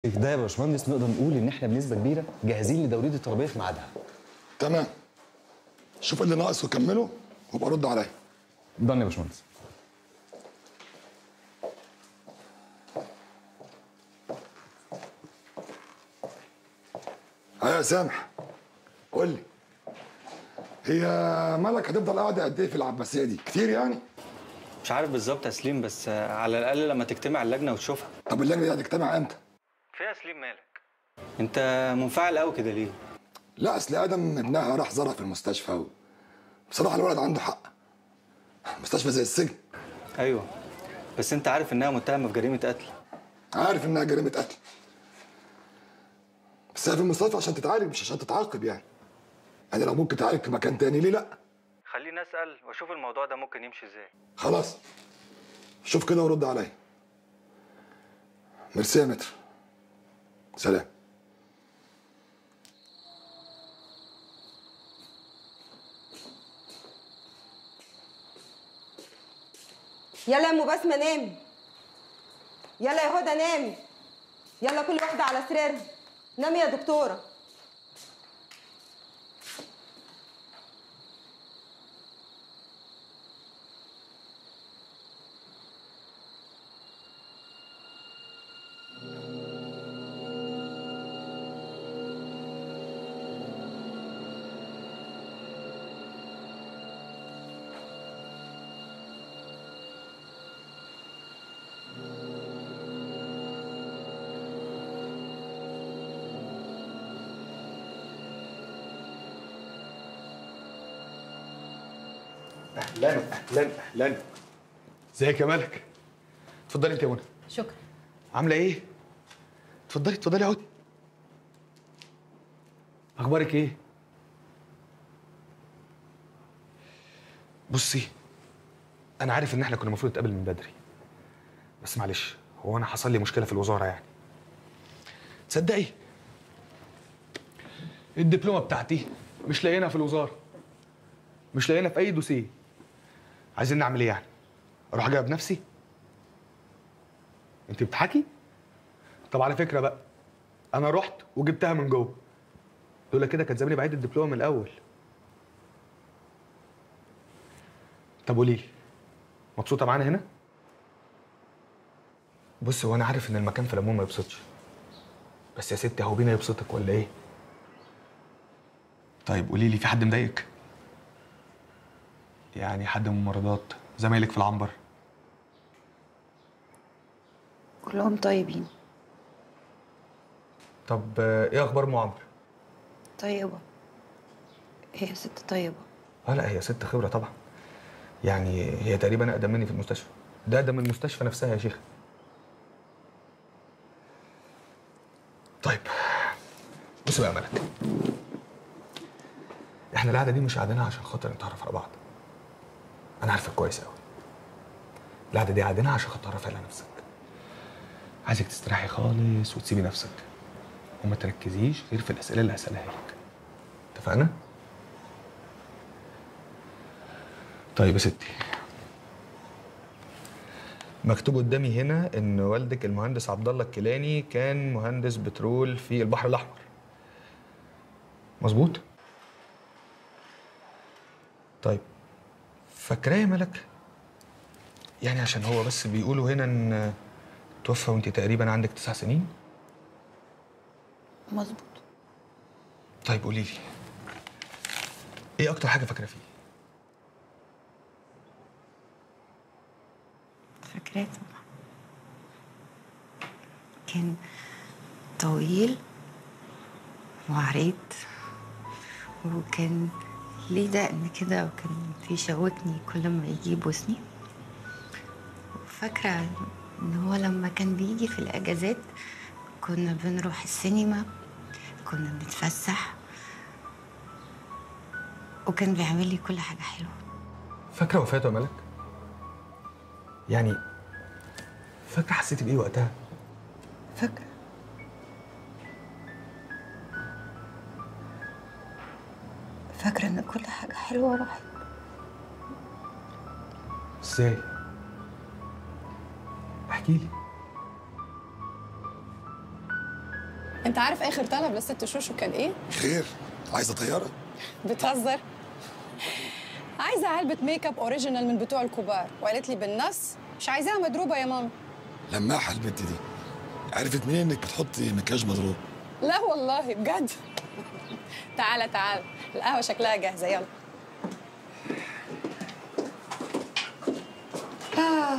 ده يا باشمهندس نقدر نقول ان احنا بنسبه كبيره جاهزين لدوريه التربيه في ميعادها تمام شوف اللي ناقص وكمله وابقى رد عليا ضن يا باشمهندس ايوه يا سامح قول لي هي مالك هتفضل قاعده قد ايه في العباسيه دي كتير يعني مش عارف بالظبط يا سليم بس آه، على الاقل لما تجتمع اللجنه وتشوفها طب اللجنه دي هتجتمع امتى فيها سليم مالك انت منفعل قوي كده ليه لا اصل ادم ابنها راح زرع في المستشفى و... بصراحه الولد عنده حق مستشفى زي السجن ايوه بس انت عارف انها متهمه في جريمه قتل عارف انها جريمه قتل بس هي في المستشفى عشان تتعالج مش عشان تتعاقب يعني يعني لو ممكن تعالج في مكان تاني ليه لا خليني اسال واشوف الموضوع ده ممكن يمشي ازاي خلاص شوف كده ورد عليا ميرسي يا متر سلام يلا يا ام بسمه نامي يلا يا هدى نامي يلا كل واحده على سريرها نامي يا دكتوره اهلا اهلا اهلا ازيك يا ملك اتفضلي انت يا منى شكرا عامله ايه اتفضلي اتفضلي اقعدي اخبارك ايه بصي انا عارف ان احنا كنا المفروض نتقابل من بدري بس معلش هو انا حصل لي مشكله في الوزاره يعني تصدقي الدبلومه بتاعتي مش لاقيينها في الوزاره مش لاقيينها في اي دوسيه عايزين نعمل ايه يعني اروح اجيبها بنفسي انت بتحكي طب على فكره بقى انا رحت وجبتها من جوه لولا كده كان زماني بعيد الدبلومه من الاول طب قولي لي مبسوطه معانا هنا بص هو انا عارف ان المكان في العموم ما يبسطش بس يا ستي هو بينا يبسطك ولا ايه طيب قولي لي في حد مضايقك يعني حد من الممرضات زمايلك في العنبر كلهم طيبين طب آه، ايه اخبار ام عمرو طيبة هي ست طيبة اه لا هي ست خبره طبعا يعني هي تقريبا اقدم مني في المستشفى ده اقدم من المستشفى نفسها يا شيخ طيب بص بقى يا ملك احنا القعده دي مش قاعدينها عشان خاطر نتعرف على بعض انا عارفك كويس قوي القعده دي قاعدينها عشان خاطر تعرفي على نفسك عايزك تستريحي خالص وتسيبي نفسك وما تركزيش غير في الاسئله اللي هسالها لك اتفقنا طيب يا ستي مكتوب قدامي هنا ان والدك المهندس عبد الله الكيلاني كان مهندس بترول في البحر الاحمر مظبوط طيب فاكراه يا ملك يعني عشان هو بس بيقولوا هنا ان توفى وانت تقريبا عندك تسع سنين مظبوط طيب قولي لي ايه اكتر حاجه فاكره فيه فاكراه طبعا كان طويل وعريض وكان ليه دقن كده وكان بيشوكني كل ما يجي يبوسني وفاكرة إن هو لما كان بيجي في الأجازات كنا بنروح السينما كنا بنتفسح وكان بيعمل لي كل حاجة حلوة فاكره وفاته يا ملك يعني فاكره حسيتي بايه وقتها فاكرة فاكرة إن كل حاجة حلوة راحت ازاي احكي لي انت عارف اخر طلب للست شوشو كان ايه خير عايزه طياره بتهزر عايزه علبه ميك اب اوريجينال من بتوع الكبار وقالت لي بالنص مش عايزاها مضروبه يا ماما لماحه البت دي عرفت منين انك بتحطي مكياج مضروب لا والله بجد تعالى تعالى القهوه شكلها جاهزه يلا آه.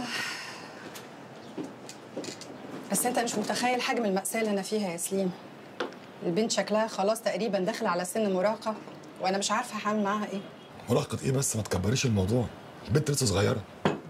بس انت مش متخيل حجم المأساة اللي انا فيها يا سليم البنت شكلها خلاص تقريبا داخله على سن مراهقه وانا مش عارفه هعمل معاها ايه مراهقه ايه بس ما تكبريش الموضوع البنت لسه صغيره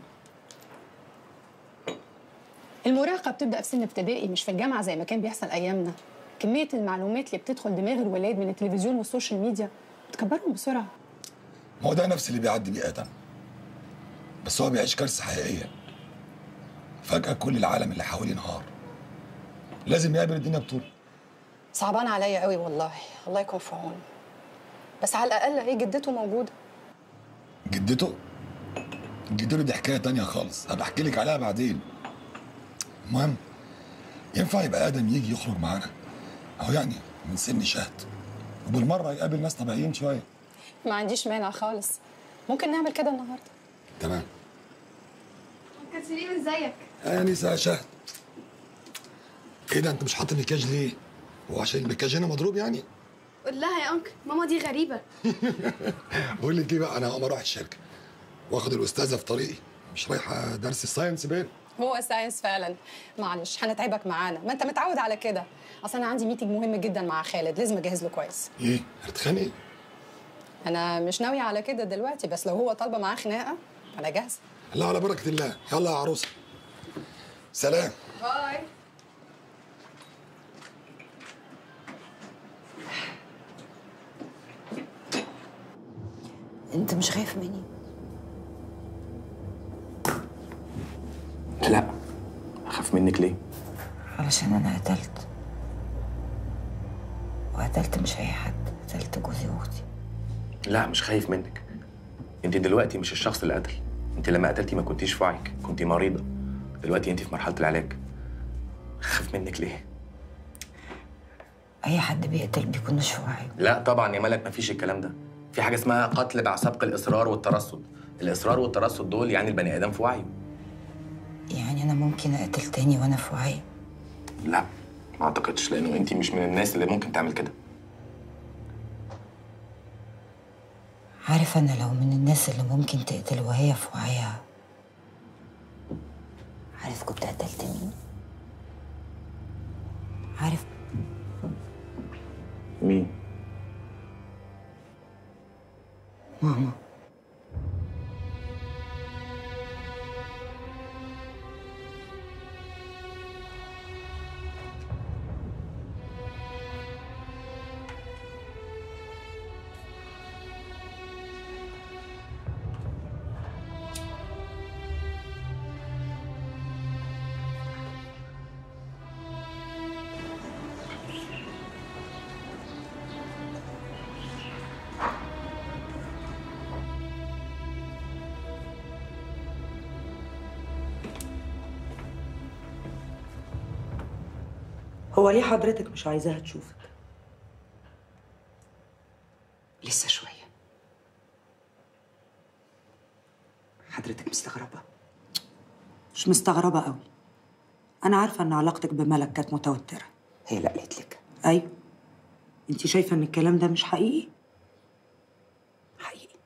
المراهقة بتبدأ في سن ابتدائي مش في الجامعة زي ما كان بيحصل أيامنا كمية المعلومات اللي بتدخل دماغ الولاد من التلفزيون والسوشيال ميديا بتكبرهم بسرعة ما هو ده نفس اللي بيعدي بيه ادم بس هو بيعيش كارثه حقيقيه فجاه كل العالم اللي حواليه انهار لازم يقابل الدنيا بطول صعبان عليا قوي والله الله يكون في عونه بس على الأقل هي جدته موجودة جدته جدته دي حكايه تانية خالص هبقى احكي لك عليها بعدين المهم ينفع يبقى ادم يجي يخرج معانا اهو يعني من سن شهد وبالمره يقابل ناس طبيعيين شويه ما عنديش مانع خالص ممكن نعمل كده النهاردة تمام كان سليم ازيك؟ يا نساء يا شهد ايه ده انت مش حاطط المكياج ليه؟ هو عشان المكياج هنا مضروب يعني؟ قول لها يا انكل ماما دي غريبه بقول لك ايه بقى انا هقوم اروح الشركه واخد الاستاذه في طريقي مش رايحه درس الساينس باين هو ساينس فعلا معلش هنتعبك معانا ما انت متعود على كده اصل انا عندي ميتنج مهم جدا مع خالد لازم اجهز له كويس ايه هتتخانقي؟ انا مش ناويه على كده دلوقتي بس لو هو طالبه معاه خناقه انا جاهزه لا على بركه الله يلا يا عروسه سلام باي انت مش خايف مني لا اخاف منك ليه علشان انا قتلت وقتلت مش اي حد قتلت جوزي واختي لا مش خايف منك انت دلوقتي مش الشخص اللي قتل انت لما قتلتي ما كنتيش في وعيك كنتي مريضه دلوقتي انت في مرحله العلاج خاف منك ليه اي حد بيقتل بيكون مش في وعيه لا طبعا يا ملك مفيش الكلام ده في حاجه اسمها قتل مع سبق الاصرار والترصد الاصرار والترصد دول يعني البني ادم في وعيه يعني انا ممكن اقتل تاني وانا في وعي لا ما اعتقدش لانه انت مش من الناس اللي ممكن تعمل كده عارف انا لو من الناس اللي ممكن تقتل وهي في وعيها عارف كنت قتلت مين عارف مين ماما هو ليه حضرتك مش عايزاها تشوفك؟ لسه شوية حضرتك مستغربة مش مستغربة قوي أنا عارفة إن علاقتك بملك كانت متوترة هي اللي قالت لك أيوة أنت شايفة إن الكلام ده مش حقيقي؟ حقيقي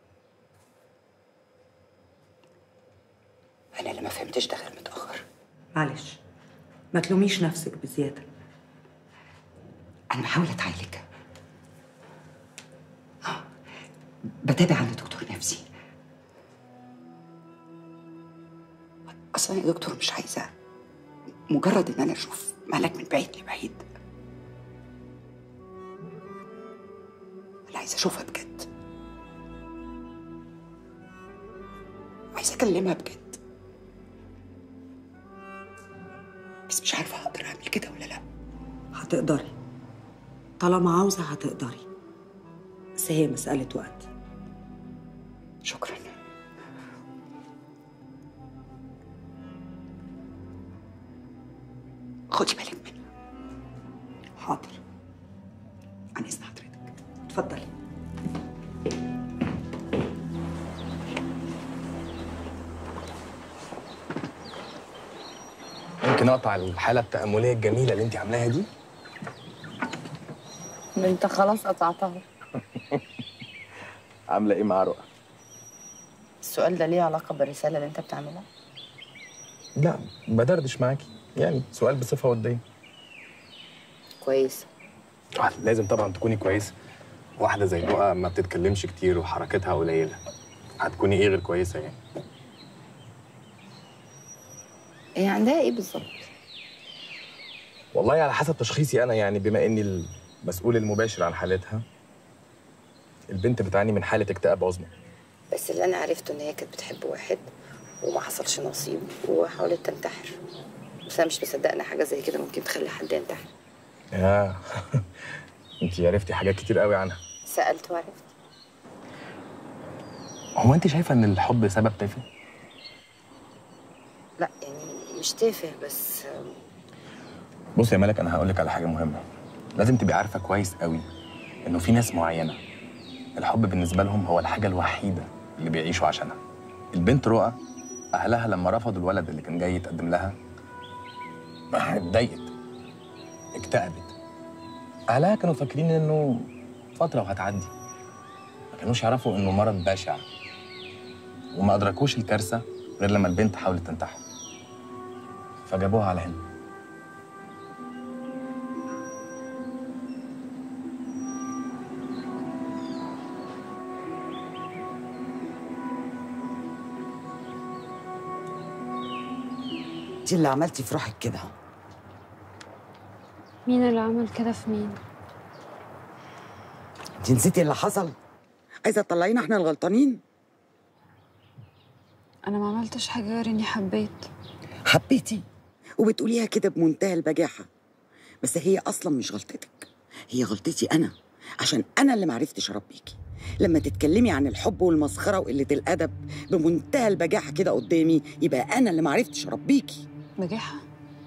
أنا اللي ما فهمتش ده غير متأخر معلش ما تلوميش نفسك بزيادة أنا بحاول أتعالج آه، بتابع عند دكتور نفسي أصلا يا دكتور مش عايزة مجرد إن أنا أشوف ملك من بعيد لبعيد أنا عايزة أشوفها بجد عايزة أكلمها بجد بس مش عارفة هقدر أعمل كده ولا لأ هتقدري طالما عاوزة هتقدري بس هي مسألة وقت شكرا خدي بالك منها حاضر عن اذن حضرتك اتفضلي ممكن اقطع الحاله التامليه الجميله اللي انت عاملاها دي انت خلاص قطعتها عامله ايه مع رؤى السؤال ده ليه علاقه بالرساله اللي انت بتعملها لا بدردش معاكي يعني سؤال بصفه وديه كويس لازم طبعا تكوني كويسه واحده زي رؤى ما بتتكلمش كتير وحركتها قليله هتكوني ايه غير كويسه يعني هي عندها ايه بالظبط والله على حسب تشخيصي انا يعني بما اني المسؤول المباشر عن حالتها البنت بتعاني من حاله اكتئاب عظمى بس اللي انا عرفته ان هي كانت بتحب واحد وما حصلش نصيب وحاولت تنتحر بس انا مش مصدقه ان حاجه زي كده ممكن تخلي حد ينتحر يا انت عرفتي حاجات كتير قوي عنها سالت وعرفت هو انت شايفه ان الحب سبب تافه لا يعني مش تافه بس بص يا ملك انا هقول لك على حاجه مهمه لازم تبقي عارفه كويس قوي انه في ناس معينه الحب بالنسبه لهم هو الحاجه الوحيده اللي بيعيشوا عشانها البنت رؤى اهلها لما رفضوا الولد اللي كان جاي يتقدم لها اتضايقت اكتئبت اهلها كانوا فاكرين انه فتره وهتعدي ما كانوش يعرفوا انه مرض بشع وما ادركوش الكارثه غير لما البنت حاولت تنتحر فجابوها على هنا انت اللي عملتي في روحك كده مين اللي عمل كده في مين انت نسيتي اللي حصل عايزه تطلعينا احنا الغلطانين انا ما عملتش حاجه غير اني حبيت حبيتي وبتقوليها كده بمنتهى البجاحه بس هي اصلا مش غلطتك هي غلطتي انا عشان انا اللي معرفتش اربيكي لما تتكلمي عن الحب والمسخره وقله الادب بمنتهى البجاحه كده قدامي يبقى انا اللي معرفتش اربيكي بجاحه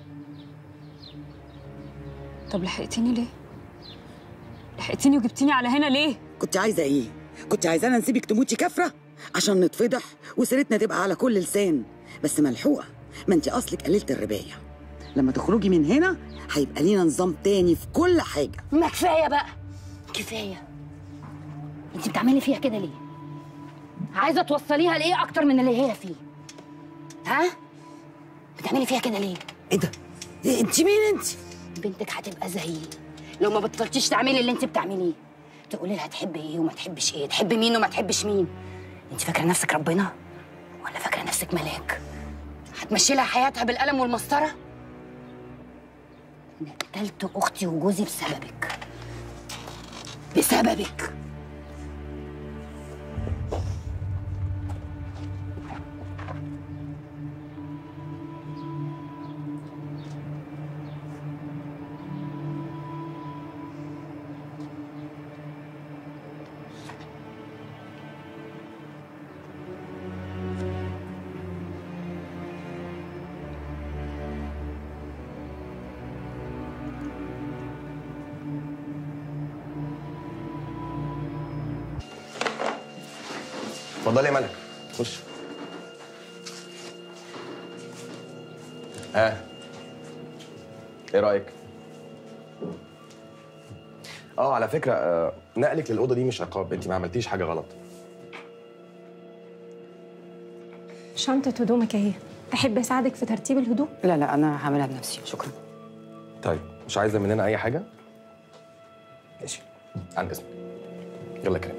طب لحقتيني ليه لحقتيني وجبتيني على هنا ليه كنت عايزه ايه كنت عايزانا نسيبك تموتي كفره عشان نتفضح وسيرتنا تبقى على كل لسان بس ملحوقه ما انت اصلك قليله الربايه لما تخرجي من هنا هيبقى لينا نظام تاني في كل حاجه ما كفايه بقى كفايه انت بتعملي فيها كده ليه عايزه توصليها لايه اكتر من اللي هي فيه ها بتعملي فيها كده ليه ايه ده إيه انت مين انت بنتك هتبقى زيي لو ما بطلتيش تعملي اللي انت بتعمليه تقولي لها تحبي ايه وما تحبش ايه تحبي مين وما تحبش مين انت فاكره نفسك ربنا ولا فاكره نفسك ملاك هتمشي لها حياتها بالقلم والمسطره انا قتلت اختي وجوزي بسببك بسببك اتفضلي يا ملك خش ها ايه رايك اه على فكره آه، نقلك للاوضه دي مش عقاب انت ما عملتيش حاجه غلط شنطة هدومك اهي تحب اساعدك في ترتيب الهدوم؟ لا لا انا هعملها بنفسي شكرا طيب مش عايزه مننا اي حاجه ماشي عن اذنك يلا يا كريم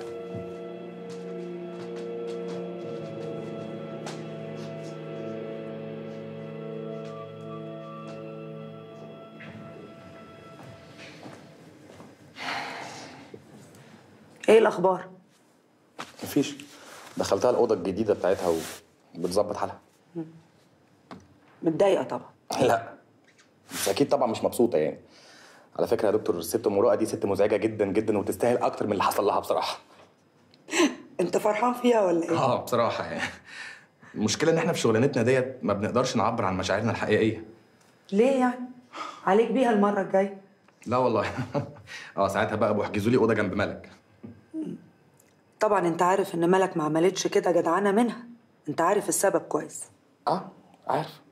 ايه الاخبار مفيش دخلتها الاوضه الجديده بتاعتها وبتظبط حالها متضايقه طبعا لا بس اكيد طبعا مش مبسوطه يعني على فكره يا دكتور الست ام رؤى دي ست مزعجه جدا جدا وتستاهل اكتر من اللي حصل لها بصراحه انت فرحان فيها ولا ايه اه بصراحه يعني المشكله ان احنا في شغلانتنا ديت ما بنقدرش نعبر عن مشاعرنا الحقيقيه ليه يعني عليك بيها المره الجايه لا والله اه ساعتها بقى ابو احجزوا لي اوضه جنب ملك طبعا انت عارف ان ملك ما عملتش كده جدعانه منها انت عارف السبب كويس اه عارف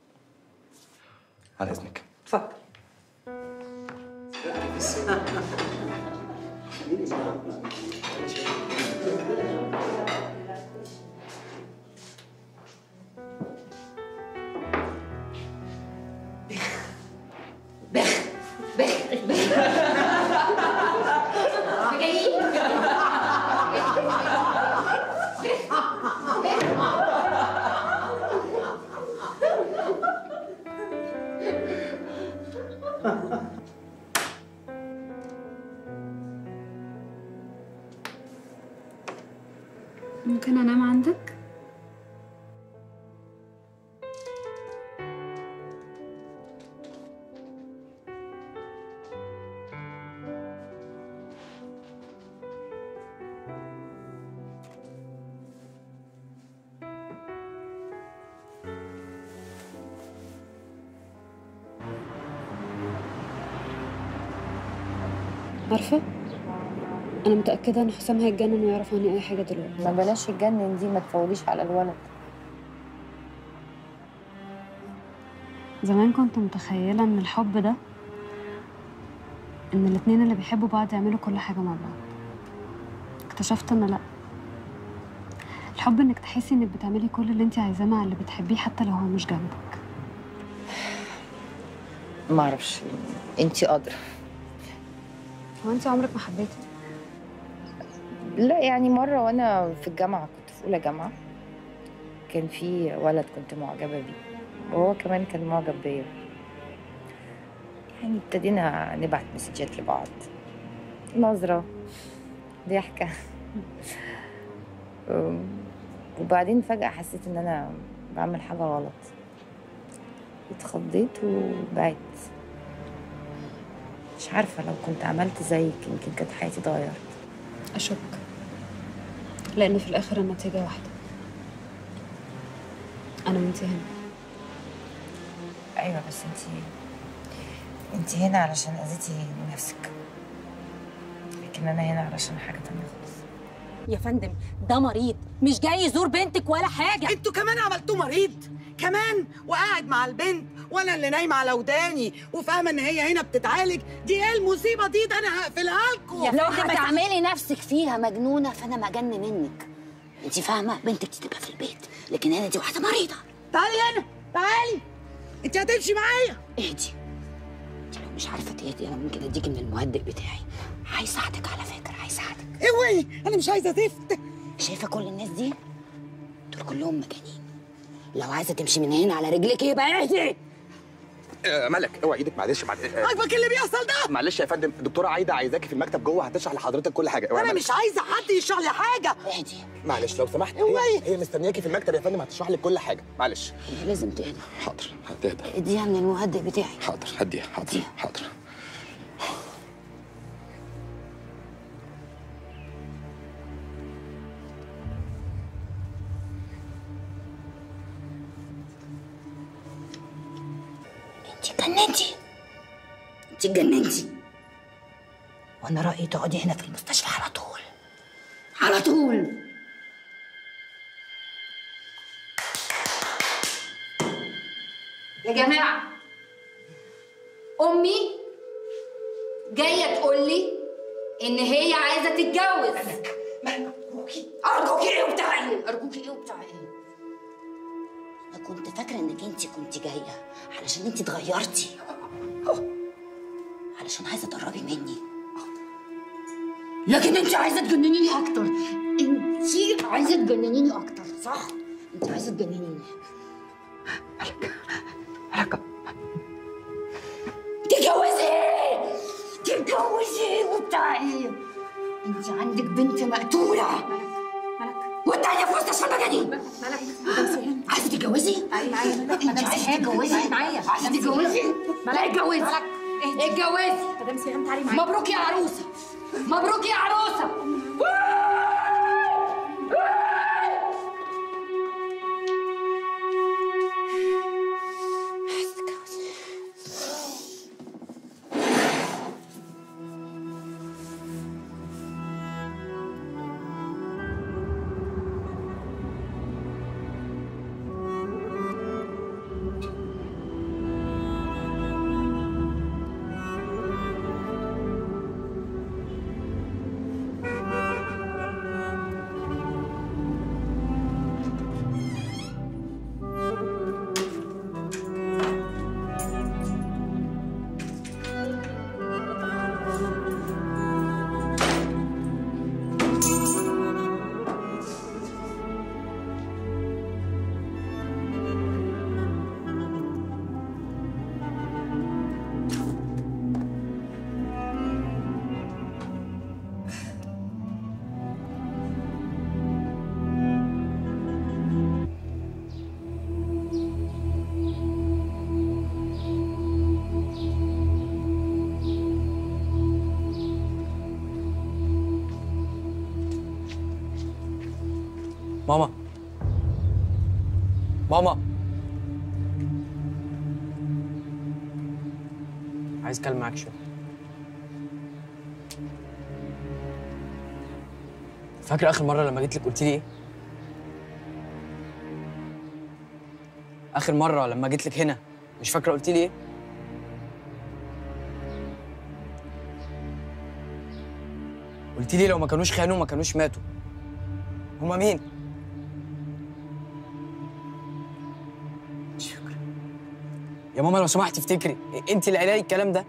على اذنك اتفضل ممكن انام عندك عارفة أنا متأكدة إن حسام هيتجنن ويعرف عني أي حاجة دلوقتي ما بلاش يتجنن دي ما تفوليش على الولد زمان كنت متخيلة إن الحب ده إن الاتنين اللي بيحبوا بعض يعملوا كل حاجة مع بعض اكتشفت إن لأ الحب إنك تحسي إنك بتعملي كل اللي أنت عايزاه مع اللي بتحبيه حتى لو هو مش جنبك ما اعرفش انتي ادرى هو أنت عمرك ما حبيتي لا يعني مرة وأنا في الجامعة كنت في أولى جامعة كان في ولد كنت معجبة بيه وهو كمان كان معجب بيا يعني ابتدينا نبعت مسجات لبعض نظرة ضحكة أم، وبعدين فجأة حسيت إن أنا بعمل حاجة غلط اتخضيت وبعدت مش عارفة لو كنت عملت زيك يمكن كانت حياتي اتغيرت أشك لأن في الآخر النتيجة واحدة أنا وأنت هنا ايوه بس انتي انتي هنا علشان اذيتي نفسك لكن انا هنا علشان حاجه تانية خالص يا فندم ده مريض مش جاي يزور بنتك ولا حاجه انتوا كمان عملتوه مريض كمان وقاعد مع البنت وانا اللي نايمه على وداني وفاهمه ان هي هنا بتتعالج دي ايه المصيبه دي ده انا هقفلها لكم لو هتعملي نفسك فيها مجنونه فانا مجن منك انت فاهمه بنتك دي تبقى في البيت لكن هنا دي واحده مريضه تعالي هنا تعالي انت هتمشي معايا اهدي انت لو مش عارفه تهدي انا ممكن اديكي من المهدئ بتاعي هيساعدك على فكره هيساعدك اوعي انا مش عايزه زفت شايفه كل الناس دي دول كلهم مجانين لو عايزه تمشي من هنا على رجلك يبقى اهدي آه ملك اوعى ايدك معلش معلش آه، عاجبك اللي بيحصل ده معلش يا فندم الدكتوره عايده عايزاكي في المكتب جوه هتشرح لحضرتك كل حاجه اوعى انا ملك. مش عايزه حد يشرح لي حاجه اهدي معلش لو سمحت اوعي. هي, هي مستنياكي في المكتب يا فندم هتشرح لك كل حاجه معلش لازم تهدي حاضر هتهدى اديها من المهدئ بتاعي حاضر هديها حاضر حاضر انت اتجننتي انت اتجننتي وانا رايي تقعدي هنا في المستشفى على طول على طول يا جماعة أمي جاية تقول لي إن هي عايزة تتجوز ارجوكي ايه وبتاع ايه ارجوكي ايه وبتاع ايه انا كنت فاكره انك انت كنت جايه علشان انت اتغيرتي علشان عايزه تقربي مني لكن انت عايزه تجننيني اكتر انت عايزه تجننيني اكتر صح انت عايزه تجننيني تتجوزي تتجوزي وبتاع ايه انت عندك بنت مقتوله والتانية في مستشفى مجانين مالك عايزة تتجوزي؟ ايوه معايا مالك انت عايزة تتجوزي؟ معايا عايزة تتجوزي؟ مالك اتجوزي. مالك اتجوزي مدام سهام تعالي معايا مبروك يا عروسة مبروك يا عروسة ماما ماما عايز اتكلم معاك شويه فاكر اخر مره لما جيت لك قلت لي ايه اخر مره لما جيت لك هنا مش فاكره قلت لي ايه قلت لي لو ما كانوش خانوا ما كانوش ماتوا هما مين مش فاكره يا ماما لو سمحت افتكري انت اللي قايله لي الكلام ده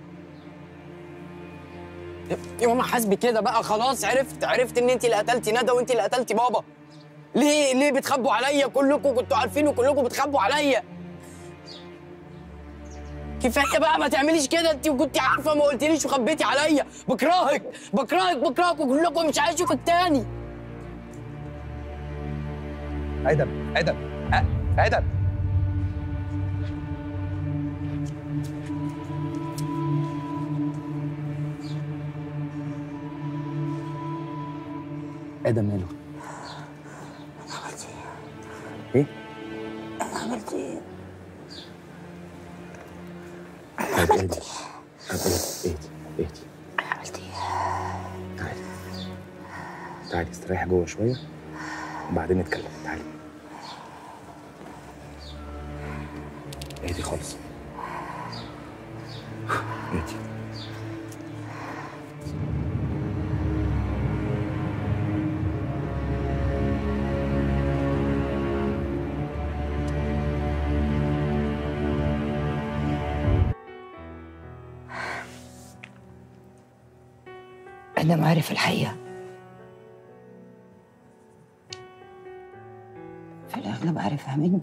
يا- يا ماما حاسبي كده بقى خلاص عرفت عرفت ان انت اللي قتلتي ندى وانت اللي قتلتي بابا ليه ليه بتخبوا عليا كلكم كنتوا عارفين وكلكم بتخبوا عليا كفايه بقى ما تعمليش كده انت كنت عارفه ما قلتليش وخبيتي عليا بكرهك بكرهك بكرهك وكلكم مش عايز اشوفك تاني ادم ادم أ- ادم ادم ماله ايه عملت ايه؟ طيب اهدي طب اهدي اهدي اهدي عملت ايه؟ تعالي تعالي استريحي جوه شويه وبعدين نتكلم تعالي اهدي خالص اهدي أنا عارف الحقيقة في الأغلب عارفها مني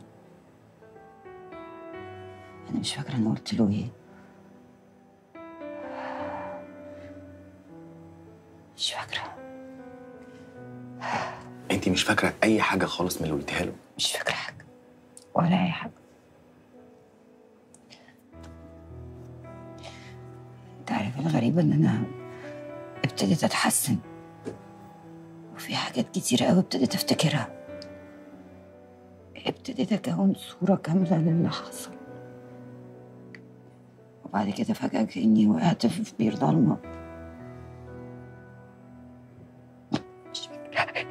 أنا مش فاكرة أنا قلت له إيه مش فاكرة انت مش فاكره اي حاجه خالص من اللي قلتيها له مش فاكرة حاجة ولا أي حاجة أنت عارف الغريب إن أنا ابتديت أتحسن وفي حاجات كتير قوي ابتديت أفتكرها ابتديت أكون صورة كاملة للي حصل وبعد كده فجأة كأني وقعت في بير ضلمة مش فاكرة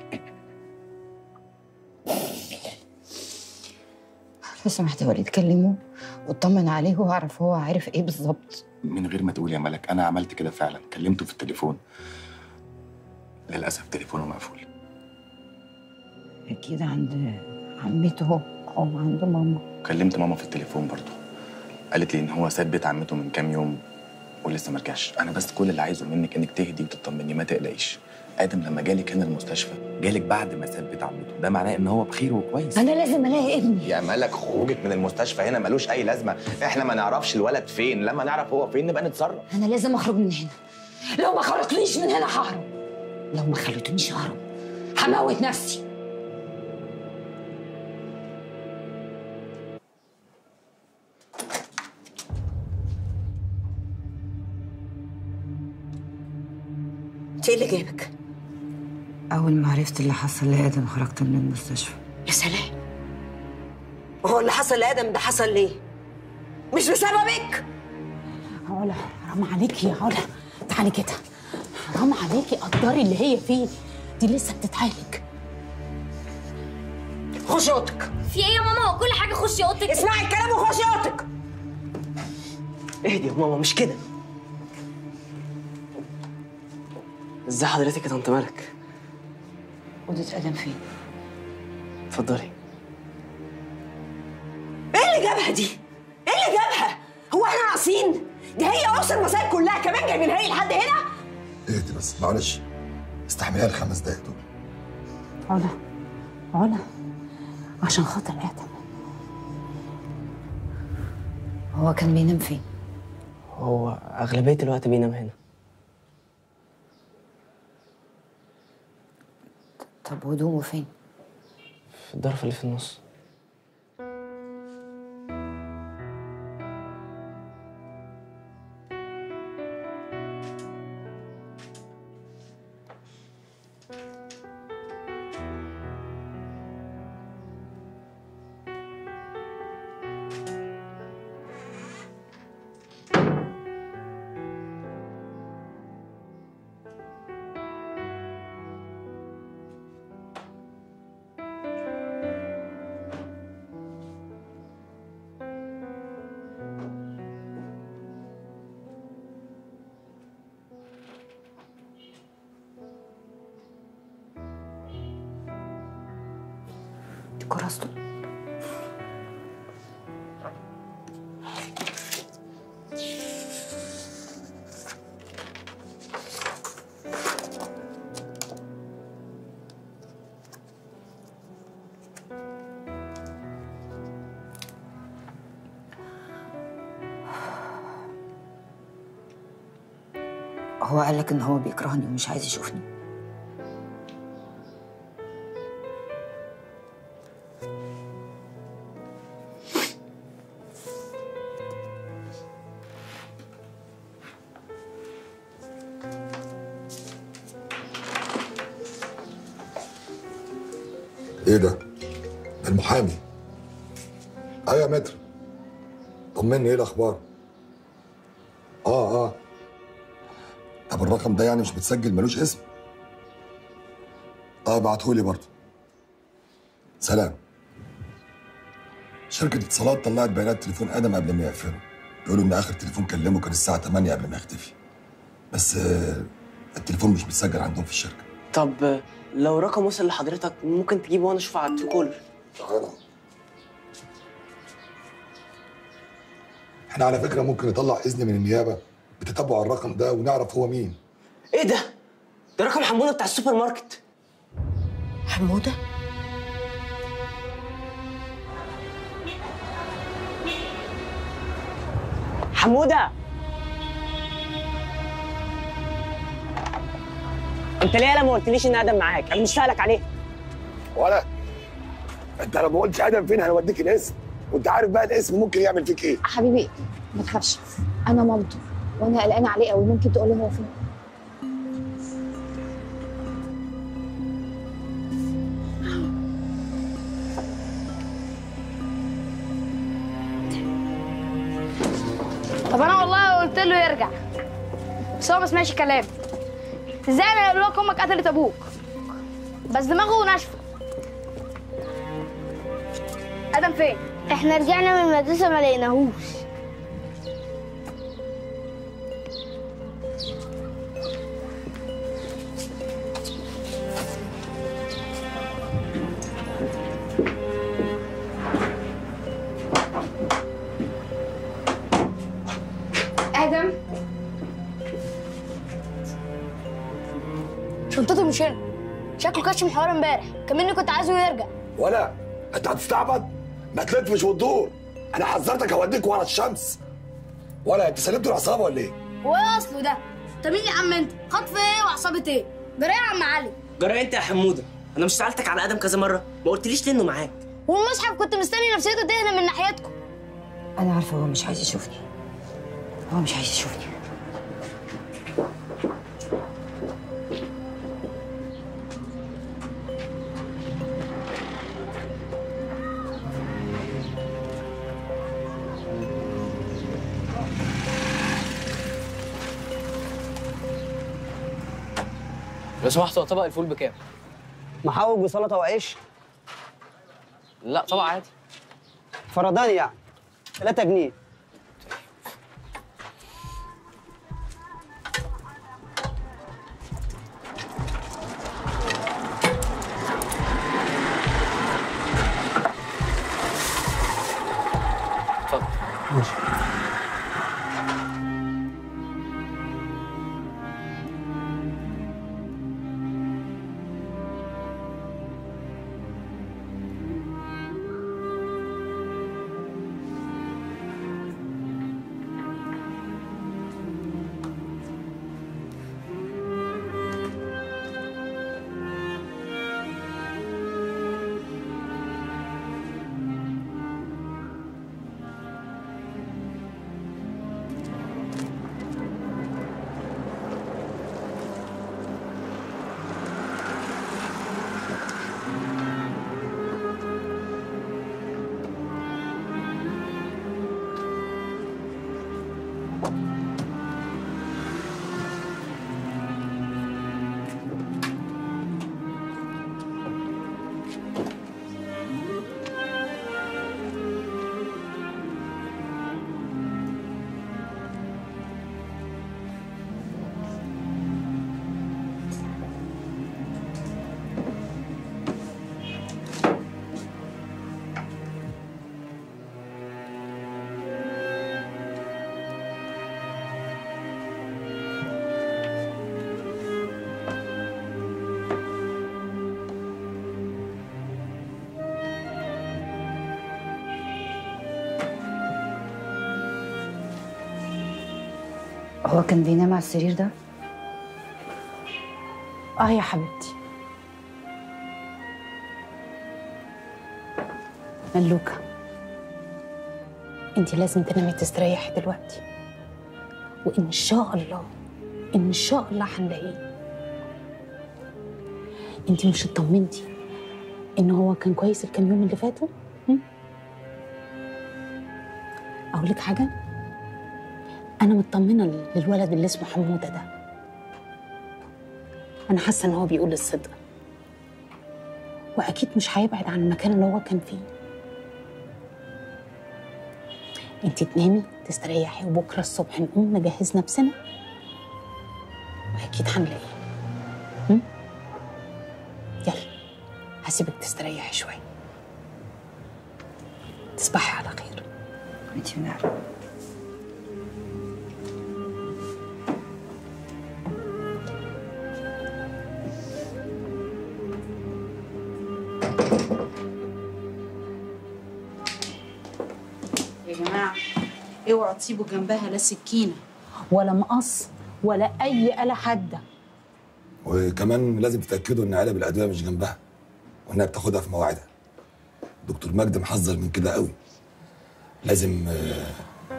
لو سمحت يا وليد كلمه واطمن عليه واعرف هو عارف ايه بالظبط من غير ما تقول يا ملك انا عملت كده فعلا كلمته في التليفون للاسف تليفونه مقفول اكيد عند عمته او عند ماما كلمت ماما في التليفون برضو قالت لي ان هو ساب بيت عمته من كام يوم ولسه ما رجعش انا بس كل اللي عايزه منك انك تهدي وتطمني ما تقلقيش ادم لما جالك هنا المستشفى جالك بعد ما ساب بيت عمته ده معناه ان هو بخير وكويس انا لازم الاقي ابني يا ملك خروجك من المستشفى هنا ملوش اي لازمه احنا ما نعرفش الولد فين لما نعرف هو فين نبقى نتصرف انا لازم اخرج من هنا لو ما خرجتنيش من هنا ههرب لو ما خلتنيش ههرب هموت نفسي انت ايه اللي جابك؟ أول ما عرفت اللي حصل لآدم خرجت من المستشفى يا سلام هو اللي حصل لآدم ده حصل ليه؟ مش بسببك علا حرام عليكي يا علا تعالي كده حرام عليكي قدري اللي هي فيه دي لسه بتتعالج خشي اوضتك في ايه يا ماما هو كل حاجه خشي اوضتك اسمعي الكلام وخشي اوضتك اهدي يا ماما مش كده ازاي حضرتك يا طنط مالك أوضة آدم فين؟ اتفضلي ايه اللي جابها دي؟ ايه اللي جابها؟ هو احنا ناقصين؟ دي هي اسر المصايب كلها كمان جايبينها لي لحد هنا؟ اهدي بس معلش استحمليها الخمس دقايق دول علا علا عشان خاطر آدم هو كان بينام فين؟ هو اغلبيه الوقت بينام هنا طب هدومه فين؟ في الظرف اللي في النص كراسته هو قالك ان هو بيكرهني ومش عايز يشوفني ايه ده؟ ده المحامي ايوه يا متر طمني ايه الاخبار؟ اه اه طب الرقم ده يعني مش متسجل ملوش اسم؟ اه ابعتهولي برضه سلام شركة اتصالات طلعت بيانات تليفون ادم قبل ما يقفلوا بيقولوا ان اخر تليفون كلمه كان الساعة 8 قبل ما يختفي بس آه التليفون مش متسجل عندهم في الشركة طب لو رقم وصل لحضرتك ممكن تجيبه وانا اشوفه على الترو كولر تعالى احنا على فكرة ممكن نطلع اذن من النيابة بتتبع الرقم ده ونعرف هو مين ايه ده؟ ده رقم حموده بتاع السوبر ماركت حموده حموده انت ليه لما ما قلتليش ان ادم معاك؟ انا مش سالك عليه ولا انت لو ما قلتش ادم فين هنوديك الاسم وانت عارف بقى الاسم ممكن يعمل فيك ايه حبيبي ما تخافش انا مامته وانا قلقانه عليه قوي ممكن تقول له هو فين طب انا والله قلت له يرجع بس هو ما سمعش كلامي ازاي انا اقول لك امك قتلت ابوك بس دماغه ناشفه ادم فين احنا رجعنا من المدرسه ما لقيناهوش ادم شنطته مش هنا شكله كانش محور امبارح كمان كنت عايزه يرجع ولا انت هتستعبط ما تلفش وتدور انا حذرتك هوديك ورا الشمس ولا انت سلمت العصابه ولا ايه وايه اصله ده انت مين يا عم انت خطف ايه وعصابه ايه جرى يا عم علي جرى انت يا حموده انا مش سالتك على ادم كذا مره ما قلتليش ليه انه معاك والمصحف كنت مستني نفسيته تهدى من ناحيتكم انا عارفه هو مش عايز يشوفني هو مش عايز يشوفني لو سمحت هو طبق الفول بكام؟ محوج وسلطه وعيش لا طبق عادي فرداني يعني 3 جنيه اتفضل ماشي هو كان بينام على السرير ده اه يا حبيبتي ملوكة انت لازم تنامي تستريحي دلوقتي وان شاء الله ان شاء الله هنلاقيه انت مش اطمنتي ان هو كان كويس الكام يوم اللي فاتوا هم؟ اقول لك حاجه انا مطمنه للولد اللي اسمه حموده ده انا حاسه ان هو بيقول الصدق واكيد مش هيبعد عن المكان اللي هو كان فيه انت تنامي تستريحي وبكره الصبح نقوم نجهز نفسنا واكيد هنلاقيه هم؟ يلا هسيبك تستريحي شويه تصبحي على خير انت ونعم يا جماعة اوعوا تسيبوا جنبها لا سكينة ولا مقص ولا أي آلة حادة وكمان لازم تتاكدوا ان علب الادويه مش جنبها وانها بتاخدها في مواعيدها دكتور مجدي محذر من كده قوي لازم آه،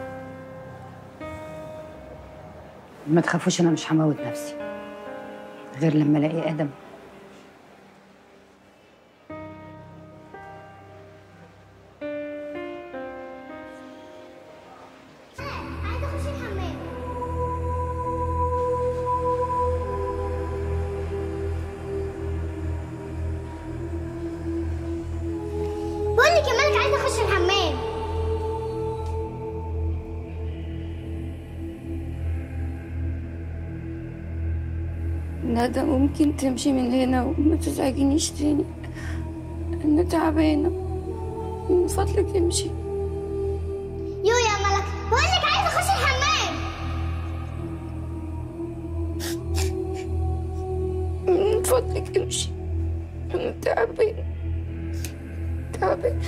ما تخافوش انا مش هموت نفسي غير لما الاقي ادم بقول لك يا مالك عايزه اخش الحمام ندى ممكن تمشي من هنا وما تزعجنيش تاني أنا تعبانة من فضلك امشي يو يا ملك بقول لك عايزه اخش الحمام من فضلك امشي أنا تعبانة تعبانة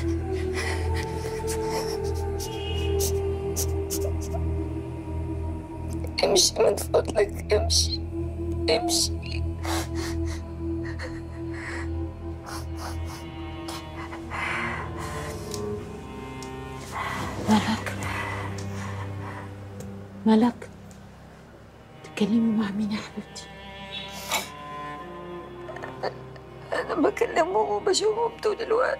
امشي من فضلك امشي امشي ملك ملك تتكلمي مع مين يا حبيبتي أنا بكلمهم وبشوفهم طول الوقت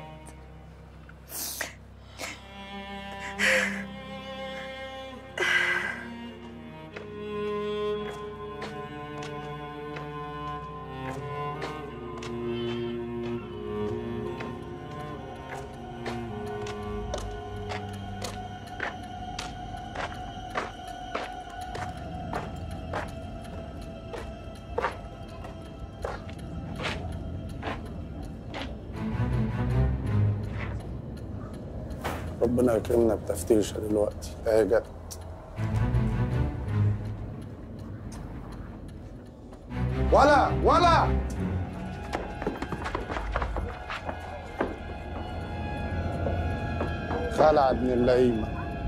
ربنا يكرمنا بتفتيشة دلوقتي هي جت ولا ولا خلع ابن اللئيمة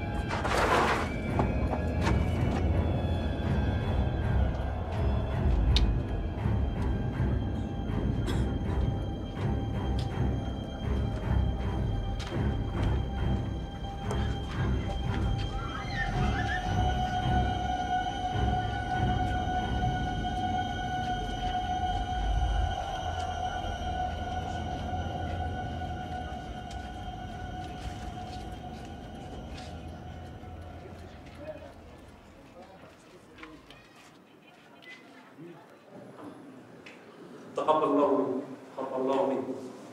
تقبل الله منك تقبل الله منك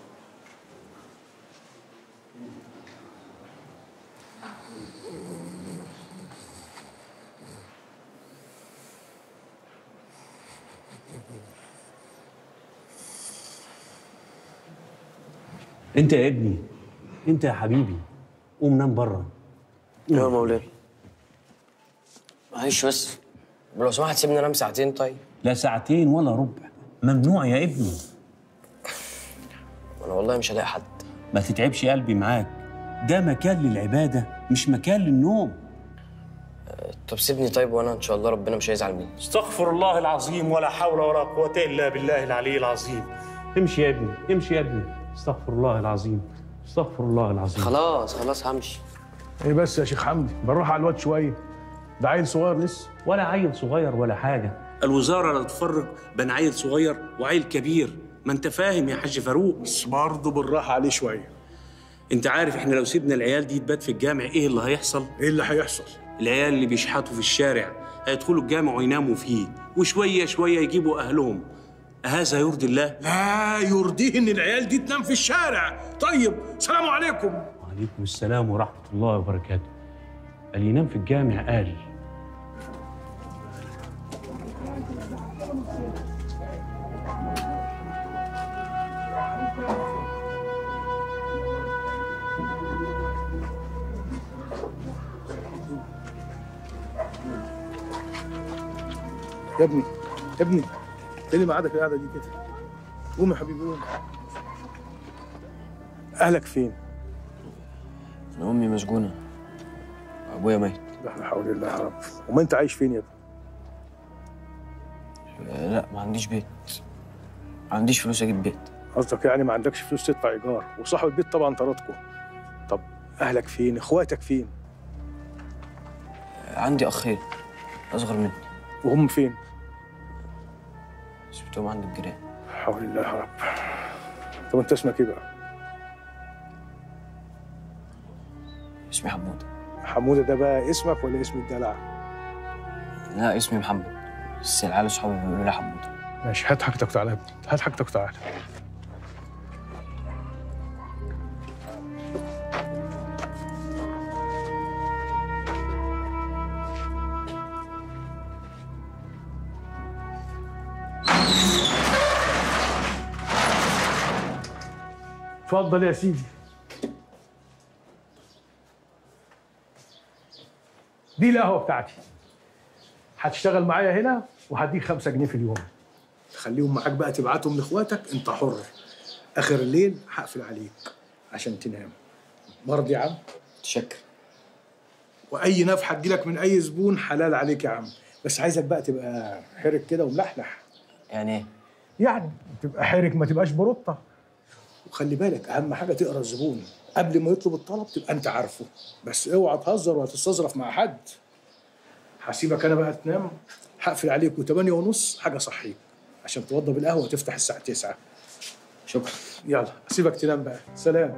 انت يا ابني انت يا حبيبي قوم نام بره يا مولانا معلش بس لو سمحت سيبني انام ساعتين طيب لا ساعتين ولا ربع ممنوع يا ابني انا والله مش هلاقي حد ما تتعبش قلبي معاك ده مكان للعباده مش مكان للنوم طب سيبني طيب وانا ان شاء الله ربنا مش هيزعل مني استغفر الله العظيم ولا حول ولا قوة إلا بالله العلي العظيم امشي يا ابني امشي يا ابني استغفر الله العظيم استغفر الله العظيم خلاص خلاص همشي ايه بس يا شيخ حمدي بالراحه على الواد شويه ده عيل صغير لسه ولا عيل صغير ولا حاجة الوزارة لا تفرق بين عيل صغير وعيل كبير ما انت فاهم يا حاج فاروق بس برضه بالراحه عليه شويه انت عارف احنا لو سيبنا العيال دي تبات في الجامع ايه اللي هيحصل ايه اللي هيحصل العيال اللي بيشحتوا في الشارع هيدخلوا الجامع ويناموا فيه وشويه شويه يجيبوا اهلهم هذا يرضي الله لا يرضيه ان العيال دي تنام في الشارع طيب سلام عليكم وعليكم السلام ورحمه الله وبركاته اللي ينام في الجامع قال يا ابني يا ابني ايه اللي مقعدك القعده دي كده قوم يا حبيبي قوم اهلك فين انا امي مسجونه ابويا ميت لا حول الله يا رب وما انت عايش فين يا ابني آه، لا ما عنديش بيت ما عنديش فلوس اجيب بيت قصدك يعني ما عندكش فلوس تدفع ايجار وصاحب البيت طبعا طردكم طب اهلك فين اخواتك فين آه، عندي اخين اصغر مني وهم فين سبتهم عند الجيران حول الله يا رب طب انت اسمك ايه بقى اسمي حمود حموده ده بقى اسمك ولا اسم الدلع لا اسمي محمد بس العيال اصحابي بيقولوا لي حمود ماشي هات حاجتك وتعالى يا ابني هات حاجتك وتعالى اتفضل يا سيدي دي القهوه بتاعتي هتشتغل معايا هنا وهديك خمسة جنيه في اليوم تخليهم معاك بقى تبعتهم لاخواتك انت حر اخر الليل هقفل عليك عشان تنام مرضي يا عم تشكر واي نفحه تجيلك من اي زبون حلال عليك يا عم بس عايزك بقى تبقى حرك كده وملحلح يعني ايه يعني تبقى حرك ما تبقاش بروطه وخلي بالك اهم حاجه تقرا الزبون قبل ما يطلب الطلب تبقى انت عارفه بس اوعى تهزر ولا تستظرف مع حد هسيبك انا بقى تنام هقفل عليك و8 ونص حاجه صحيك عشان توضب القهوه وتفتح الساعه 9 شكرا يلا اسيبك تنام بقى سلام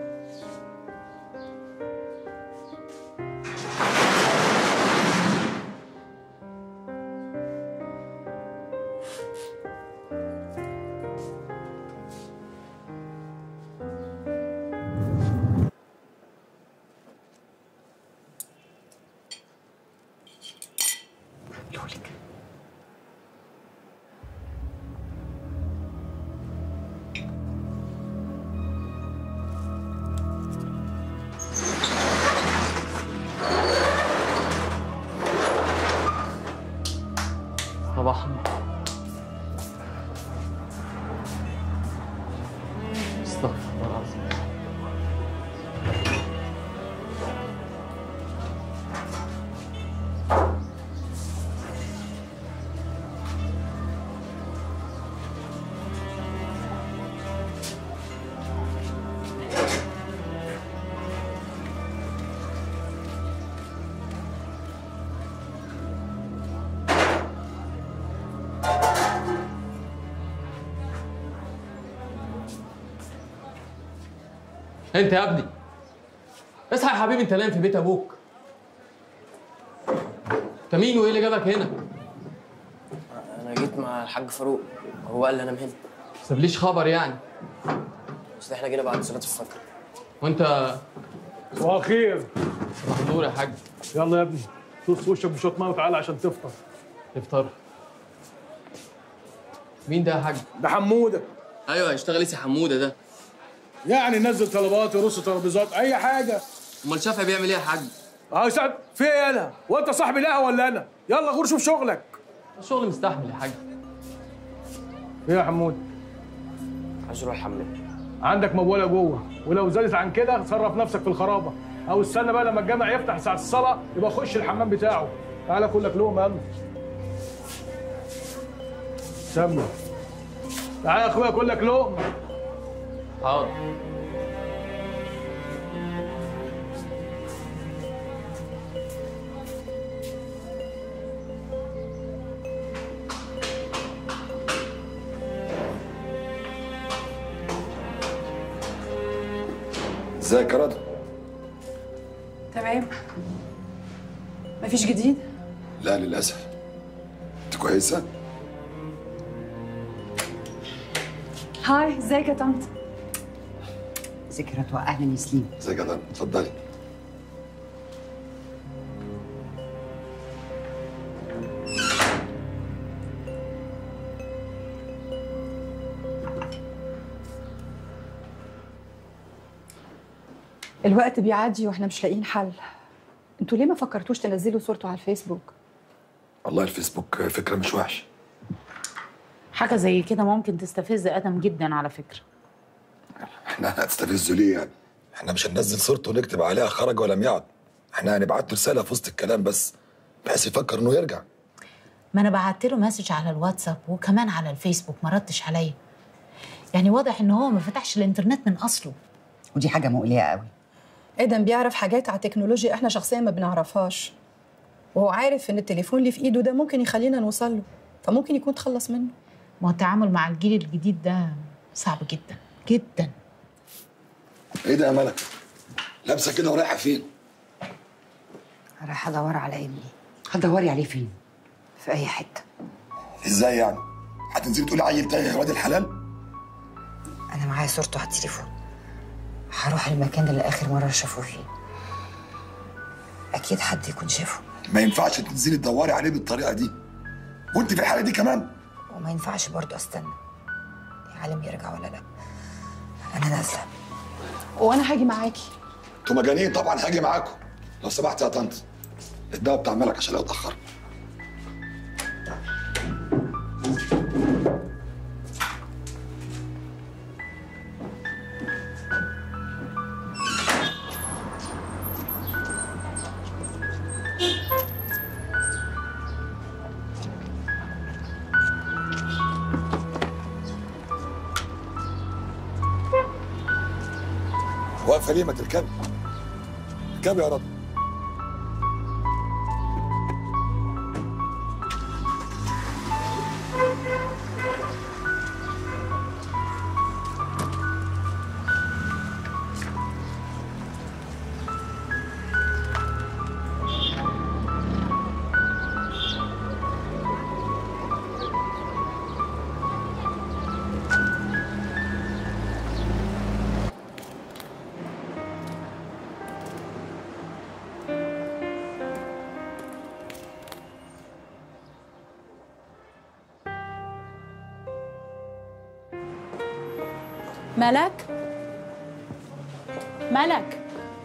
صباح استغفر الله العظيم انت يا ابني اصحى يا حبيبي انت نايم في بيت ابوك انت مين وايه اللي جابك هنا انا جيت مع الحاج فاروق هو قال لي انا مهم سابليش خبر يعني بس احنا جينا بعد صلاه الفجر وانت صباح الخير صباح النور يا حاج يلا يا ابني صوص وشك بشويه ميه وتعالى عشان تفطر تفطر مين ده يا حاج ده حموده ايوه هيشتغل ايه حموده ده يعني نزل طلبات يرص ترابيزات اي حاجه امال شافعي بيعمل ايه يا حاج اه سعد في ايه يالا وانت صاحب القهوه ولا انا يلا غور شوف شغلك الشغل مستحمل يا حاج ايه يا حمود عايز اروح الحمام عندك موبوله جوه ولو زادت عن كده صرف نفسك في الخرابه او استنى بقى لما الجامع يفتح ساعه الصلاه يبقى خش الحمام بتاعه تعالى كل لك لقمه يلا سمي تعالى يا اخويا كل لك لقمه حاضر ازيك يا رضا تمام مفيش جديد لا للاسف انت كويسه هاي ازيك يا طنط ذكرت واهلا يا سليم ازيك يا طنط اتفضلي الوقت بيعدي واحنا مش لاقيين حل انتوا ليه ما فكرتوش تنزلوا صورته على الفيسبوك والله الفيسبوك فكره مش وحشه حاجه زي كده ممكن تستفز ادم جدا على فكره احنا هتستفزوا ليه يعني احنا مش هننزل صورته ونكتب عليها خرج ولم يعد احنا هنبعت له رساله في وسط الكلام بس بحيث يفكر انه يرجع ما انا بعت له مسج على الواتساب وكمان على الفيسبوك ما ردش عليا يعني واضح ان هو ما فتحش الانترنت من اصله ودي حاجه مقلقه قوي ادم بيعرف حاجات على التكنولوجيا احنا شخصيا ما بنعرفهاش وهو عارف ان التليفون اللي في ايده ده ممكن يخلينا نوصل له فممكن يكون تخلص منه ما هو التعامل مع الجيل الجديد ده صعب جدا جدا ايه ده يا ملك لابسه كده ورايحه فين رايحه ادور على ابني هتدوري عليه فين في اي حته ازاي يعني هتنزلي تقولي عيل تايه يا واد الحلال انا معايا صورته على التليفون هروح المكان اللي اخر مره شافوه فيه اكيد حد يكون شافه ما ينفعش تنزلي تدوري عليه بالطريقه دي وانت في الحاله دي كمان وما ينفعش برضه استنى يا عالم يرجع ولا لا انا نازله وانا هاجي معاكي انتوا مجانين طبعا هاجي معاكم لو سمحت يا طنط الدواء بتاع ملك عشان لو اتاخر واقفه ليه ما تركبي اركبي يا رب ملك ملك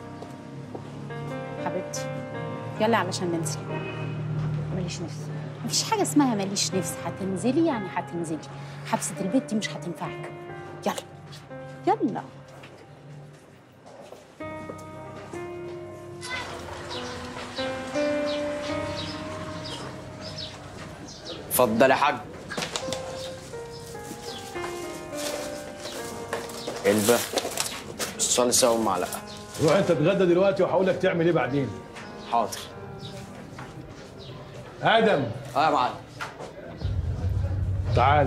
حبيبتي يلا علشان ننزل ماليش نفس مفيش حاجة اسمها ماليش نفس هتنزلي يعني هتنزلي حبسة البيت دي مش هتنفعك يلا يلا اتفضل يا حاج علبة الصلصة ومعلقة روح انت اتغدى دلوقتي وهقول لك تعمل ايه بعدين حاضر ادم اه يا معلم تعال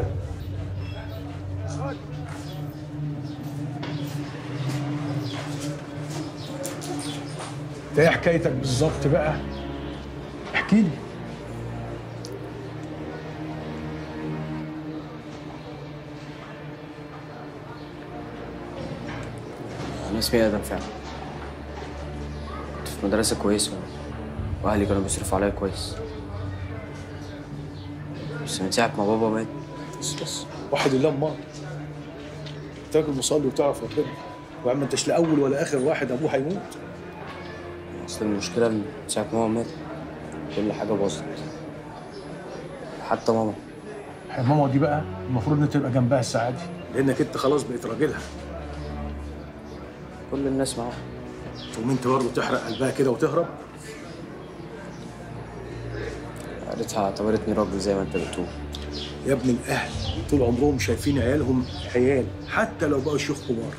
ده ايه حكايتك بالظبط بقى احكي لي أنا اسمي آدم فعلا كنت في مدرسة كويسة وأهلي كانوا بيصرفوا عليا كويس بس من ساعة ما بابا مات بس بس وحد الله امال تاكل مصلي وتعرف ربنا وعم انتش لا اول ولا اخر واحد ابوه هيموت أصل المشكلة من ساعة ما ماما مات كل حاجة باظت حتى ماما ماما دي بقى المفروض ان تبقى جنبها الساعه دي لانك انت خلاص بقيت راجلها كل الناس معاها تقوم انت برضه تحرق قلبها كده وتهرب قالتها اعتبرتني راجل زي ما انت بتقول يا ابن الاهل طول عمرهم شايفين عيالهم عيال حتى لو بقوا شيوخ كبار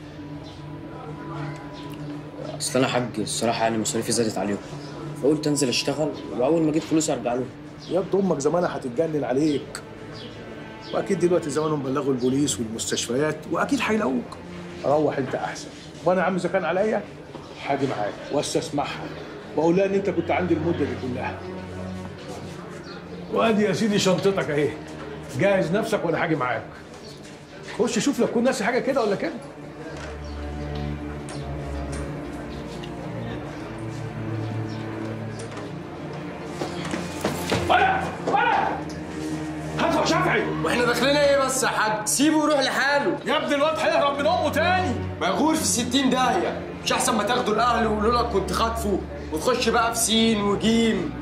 اصل انا حاج الصراحه يعني مصاريفي زادت عليهم فقلت انزل اشتغل واول ما اجيب فلوس ارجع لهم يا ابن امك زمانها هتتجنن عليك واكيد دلوقتي زمانهم بلغوا البوليس والمستشفيات واكيد هيلاقوك روح انت احسن وانا يا عم اذا كان عليا هاجي معاك واستسمعها واقول لها ان انت كنت عندي المده دي كلها وادي يا سيدي شنطتك اهي جهز نفسك وانا هاجي معاك خش شوف لو تكون ناسي حاجه كده ولا كده ولا ولا هات شافعي واحنا داخلين ايه بس يا حاج سيبه ويروح لحاله يا ابني الواد هيهرب من امه تاني مغور في 60 داهيه مش احسن ما تاخده الاهل ويقولوا لك كنت خاطفه وتخش بقى في سين وجيم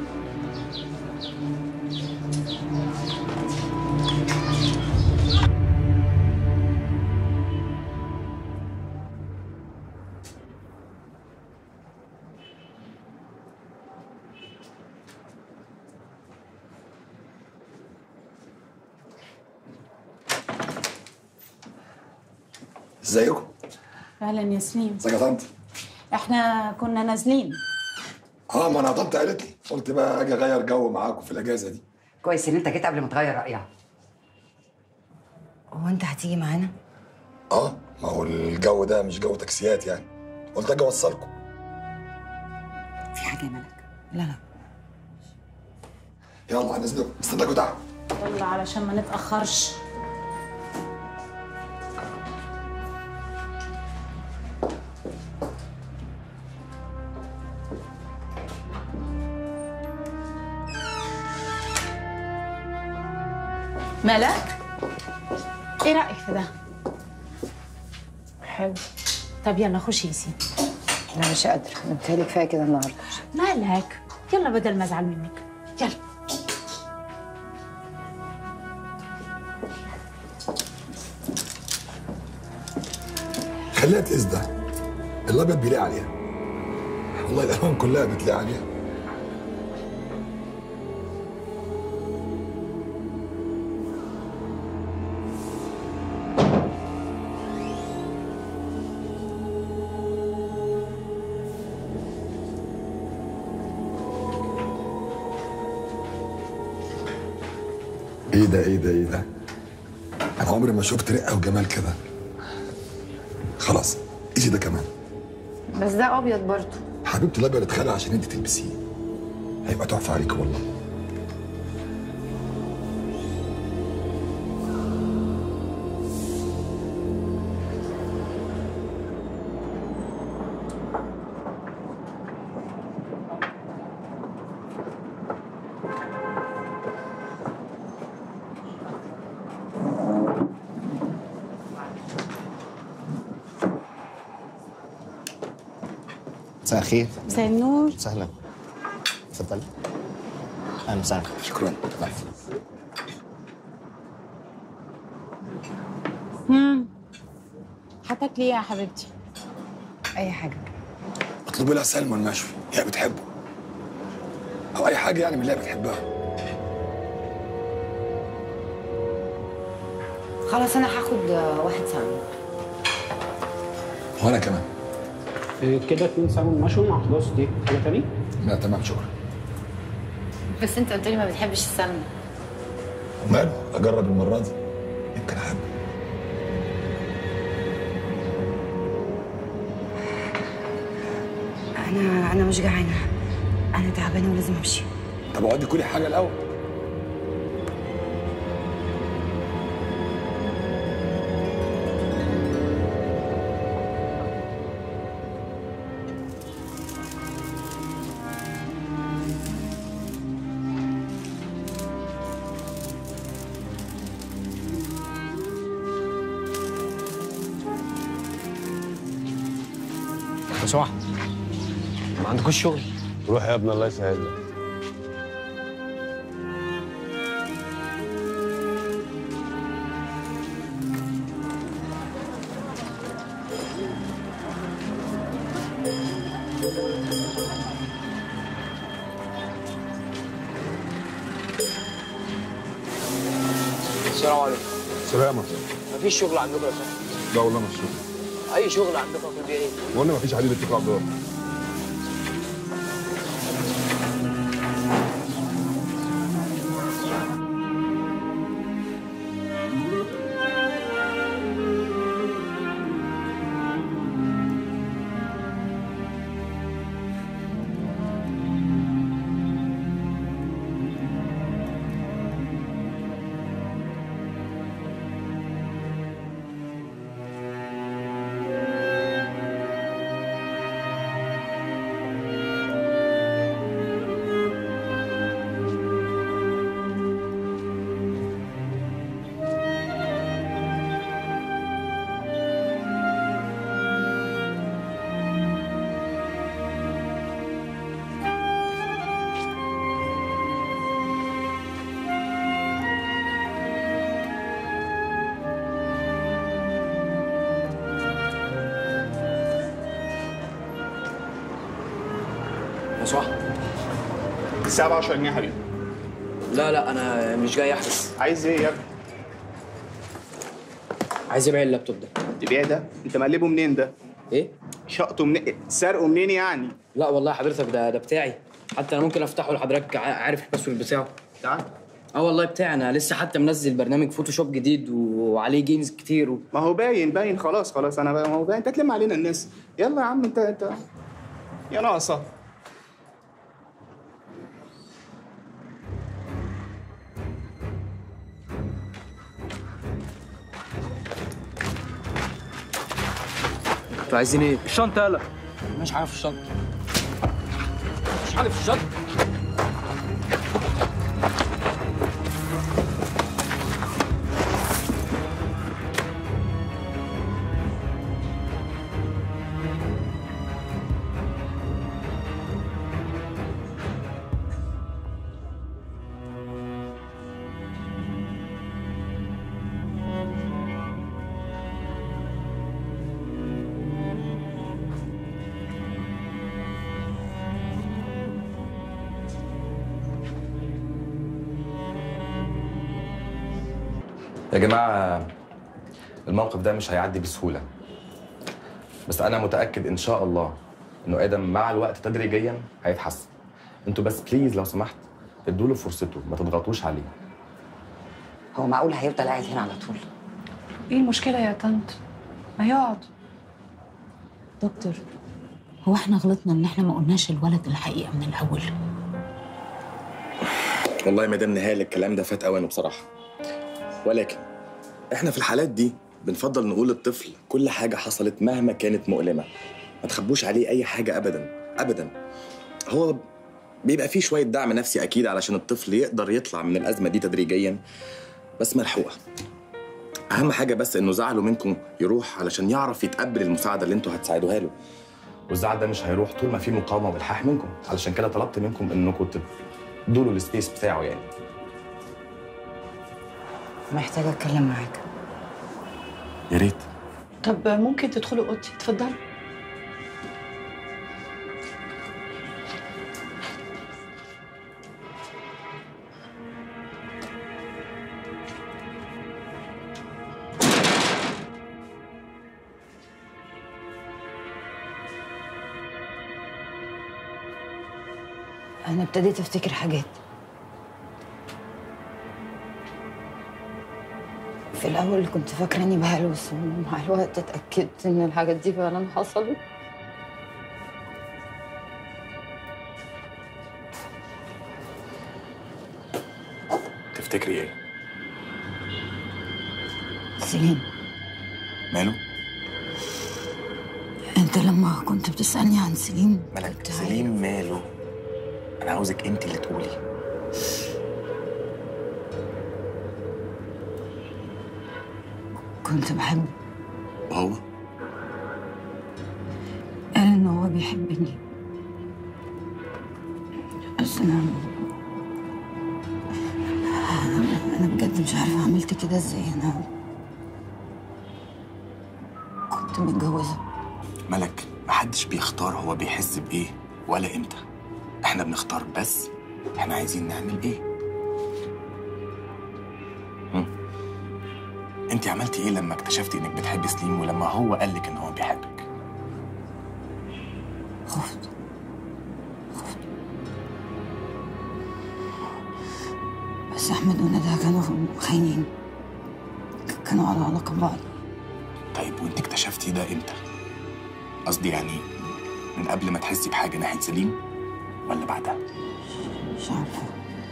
ازيكم اهلا ياسمين ازيك يا طنط احنا كنا نازلين اه ما انا طنط قالت لي قلت بقى اجي اغير جو معاكم في الاجازه دي كويس ان انت جيت قبل ما تغير رايها هو انت هتيجي معانا؟ اه ما هو الجو ده مش جو تاكسيات يعني قلت اجي اوصلكم في حاجه يا ملك لا لا يلا هنزلكم استناكوا تحت يلا علشان ما نتاخرش ملك ايه رايك في ده حلو طب يلا خشي يا سيدي انا مش قادره متهيألي كفايه كده النهارده مالك يلا بدل ما ازعل منك يلا خليها تقيس ده الابيض بيلاقي عليها والله الالوان كلها بتلاقي عليها ايه ده ايه ده ايه ده انا عمري ما شفت رقه وجمال كده خلاص ايزي ده كمان بس ده ابيض برضه حبيبتي الابيض اتخلق عشان انت تلبسيه هيبقى تحفه عليك والله مساء الخير مساء النور سهلا اتفضلي اهلا وسهلا شكرا امم هتاكلي ايه يا حبيبتي اي حاجه اطلبي لها سلمون مشوي هي بتحبه او اي حاجه يعني من اللي هي بتحبها خلاص انا هاخد آه، واحد سلمون وانا كمان كده اتنين سلمون مشوي مع خلاص دي حاجه تاني؟ لا تمام شكرا بس انت قلت لي ما بتحبش السلمون وماله اجرب المره دي يمكن احبه انا انا مش جعانه انا تعبانه ولازم امشي طب اقعدي كلي حاجه الاول سمح ما عندكوش شغل روح يا ابني الله يسهل لك السلام عليكم سلامة مفيش شغل عندكم يا صاحبي لا والله مش شغل اي شغل عندكم في ايه وقلنا مفيش حديد اتفق على الدولار يا صح الساعة ب 10 جنيه يا حبيبي لا لا انا مش جاي احبس عايز ايه يا ابني؟ عايز ابيع اللابتوب ده تبيع ده؟ انت مقلبه منين ده؟ ايه؟ شقته منين؟ سرقه منين يعني؟ لا والله حضرتك ده ده بتاعي حتى انا ممكن افتحه لحضرتك ع- عارف الباسورد بتاعه تعال اه والله بتاعي انا لسه حتى منزل برنامج فوتوشوب جديد وعليه جيمز كتير و... ما هو باين باين خلاص خلاص انا بقى ما هو باين انت تلم علينا الناس يلا يا عم انت انت يا ناقصه انتوا عايزين ايه؟ الشنطة يلا مش حاجة في الشنطة مش حاجة في الشنطة يا جماعة الموقف ده مش هيعدي بسهولة بس أنا متأكد إن شاء الله إنه آدم مع الوقت تدريجيا هيتحسن انتوا بس بليز لو سمحت ادوا له فرصته ما تضغطوش عليه هو معقول هيفضل قاعد هنا على طول ايه المشكلة يا طنط؟ ما يقعد دكتور هو احنا غلطنا ان احنا ما قلناش الولد الحقيقه من الاول والله يا مدام نهال الكلام ده فات اوانه بصراحة ولكن احنا في الحالات دي بنفضل نقول للطفل كل حاجة حصلت مهما كانت مؤلمة ما تخبوش عليه أي حاجة أبدا أبدا هو بيبقى فيه شوية دعم نفسي أكيد علشان الطفل يقدر يطلع من الأزمة دي تدريجيا بس ملحوقة أهم حاجة بس إنه زعله منكم يروح علشان يعرف يتقبل المساعدة اللي انتوا هتساعدوها له والزعل ده مش هيروح طول ما في مقاومة والحاح منكم علشان كده طلبت منكم إنكم تدوا له السبيس بتاعه يعني محتاجة أتكلم معاك يا ريت طب ممكن تدخلوا اوضتي اتفضلوا أنا ابتديت أفتكر حاجات في الأول كنت فاكرة إني بهلوس ومع الوقت اتأكدت إن الحاجات دي فعلا حصلت تفتكري إيه؟ سليم ماله؟ أنت لما كنت بتسألني عن سليم ملك سليم ماله؟ أنا عاوزك أنت اللي تقولي كنت بحبه وهو؟ قال إن هو بيحبني بس أنا أنا أنا بجد مش عارفة عملت كده إزاي أنا كنت متجوزة ملك محدش بيختار هو بيحس بإيه ولا إمتى إحنا بنختار بس إحنا عايزين نعمل إيه هم؟ انت عملتي ايه لما اكتشفتي انك بتحبي سليم ولما هو قال لك ان هو بيحبك خفت بس احمد وندى كانوا خاينين كانوا على علاقه ببعض طيب وانت اكتشفتي ده امتى قصدي يعني من قبل ما تحسي بحاجه ناحيه سليم ولا بعدها مش عارفه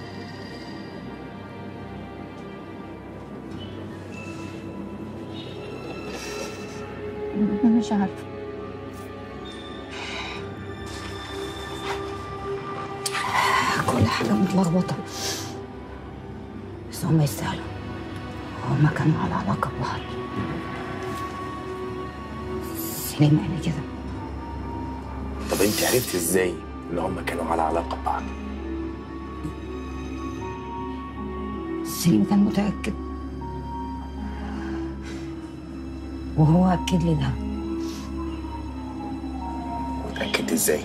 مش عارفه كل حاجه متلخبطه بس هما يستاهلوا هما كانوا على علاقه ببعض سليم قال لي كده طب انت عرفتي ازاي ان هم كانوا على علاقه ببعض سليم كان متأكد وهو أكد لي ده واتاكدتي ازاي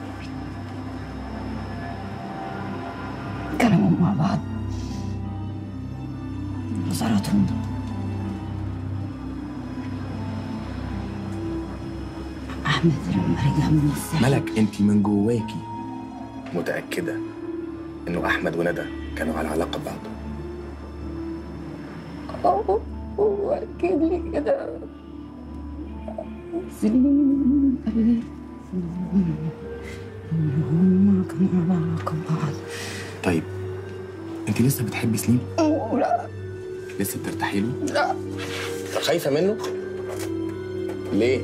كلامهم مع بعض نظراتهم أحمد لما رجع من السجن ملك انت من جواكي متاكده انه احمد وندى كانوا على علاقه ببعض اه هو أكد لي كده سليم قال لي إن هما كانوا على علاقة ببعض طيب انت لسه بتحبي سليم لا لسه بترتاحي له لا خايفه منه ليه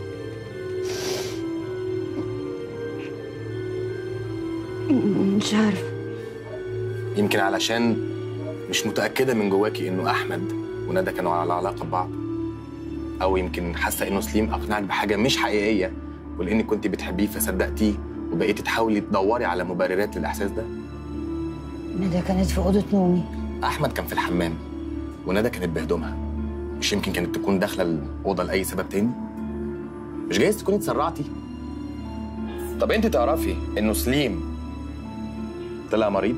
مش عارفة يمكن علشان مش متأكدة من جواكي إنه أحمد وندى كانوا على علاقة ببعض أو يمكن حاسة إنه سليم أقنعك بحاجة مش حقيقية ولأنك كنت بتحبيه فصدقتيه وبقيتي تحاولي تدوري على مبررات للإحساس ده ندى كانت في أوضة نومي أحمد كان في الحمام وندى كانت بهدومها مش يمكن كانت تكون داخلة الأوضة لأي سبب تاني مش جايز تكوني اتسرعتي طب أنت تعرفي إنه سليم طلع مريض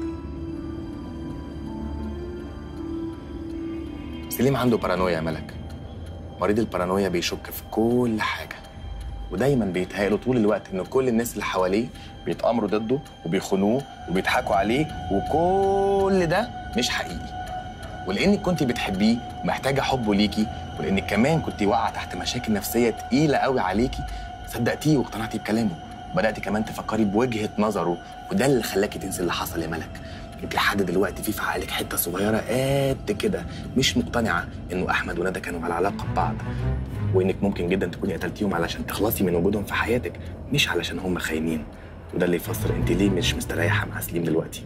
سليم عنده بارانويا يا ملك مريض البارانويا بيشك في كل حاجة ودايما بيتهيأله طول الوقت ان كل الناس اللي حواليه بيتآمروا ضده وبيخونوه وبيضحكوا عليه وكل ده مش حقيقي ولانك كنت بتحبيه ومحتاجه حبه ليكي ولانك كمان كنت واقعه تحت مشاكل نفسيه تقيله قوي عليكي صدقتيه واقتنعتي بكلامه وبداتي كمان تفكري بوجهه نظره وده اللي خلاكي تنسي اللي حصل يا ملك انت لحد دلوقتي في في عقلك حته صغيره قد كده مش مقتنعه انه احمد وندى كانوا على علاقه ببعض وانك ممكن جدا تكوني قتلتيهم علشان تخلصي من وجودهم في حياتك مش علشان هم خاينين وده اللي يفسر انت ليه مش مستريحه مع سليم دلوقتي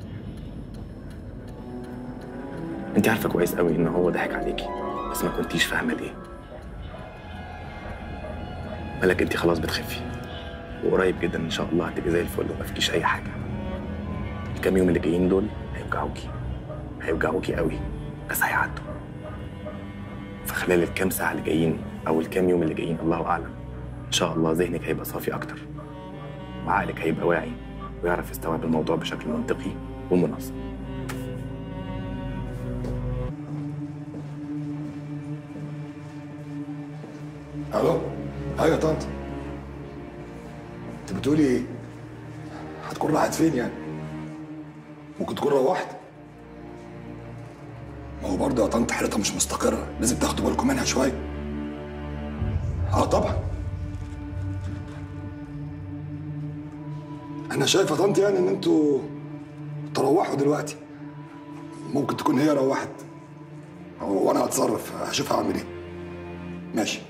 انت عارفه كويس قوي ان هو ضحك عليكي بس ما كنتيش فاهمه ليه مالك انت خلاص بتخفي وقريب جدا ان شاء الله هتبقي زي الفل وما فيكيش اي حاجه الكام يوم اللي جايين دول هيوجعوكي هيوجعوكي قوي بس هيعدوا فخلال الكام ساعه اللي جايين او الكام يوم اللي جايين الله اعلم ان شاء الله ذهنك هيبقى صافي اكتر وعقلك هيبقى واعي ويعرف يستوعب الموضوع بشكل منطقي ومنظم الو ايوه يا طنط انت بتقولي ايه؟ هتكون راحت فين يعني؟ ممكن تكون روحت ما هو برضه يا طنط حالتها مش مستقرة لازم تاخدوا بالكم منها شوية اه طبعا انا شايف يا طنط يعني ان انتوا تروحوا دلوقتي ممكن تكون هي روحت وانا هتصرف هشوف هعمل ايه ماشي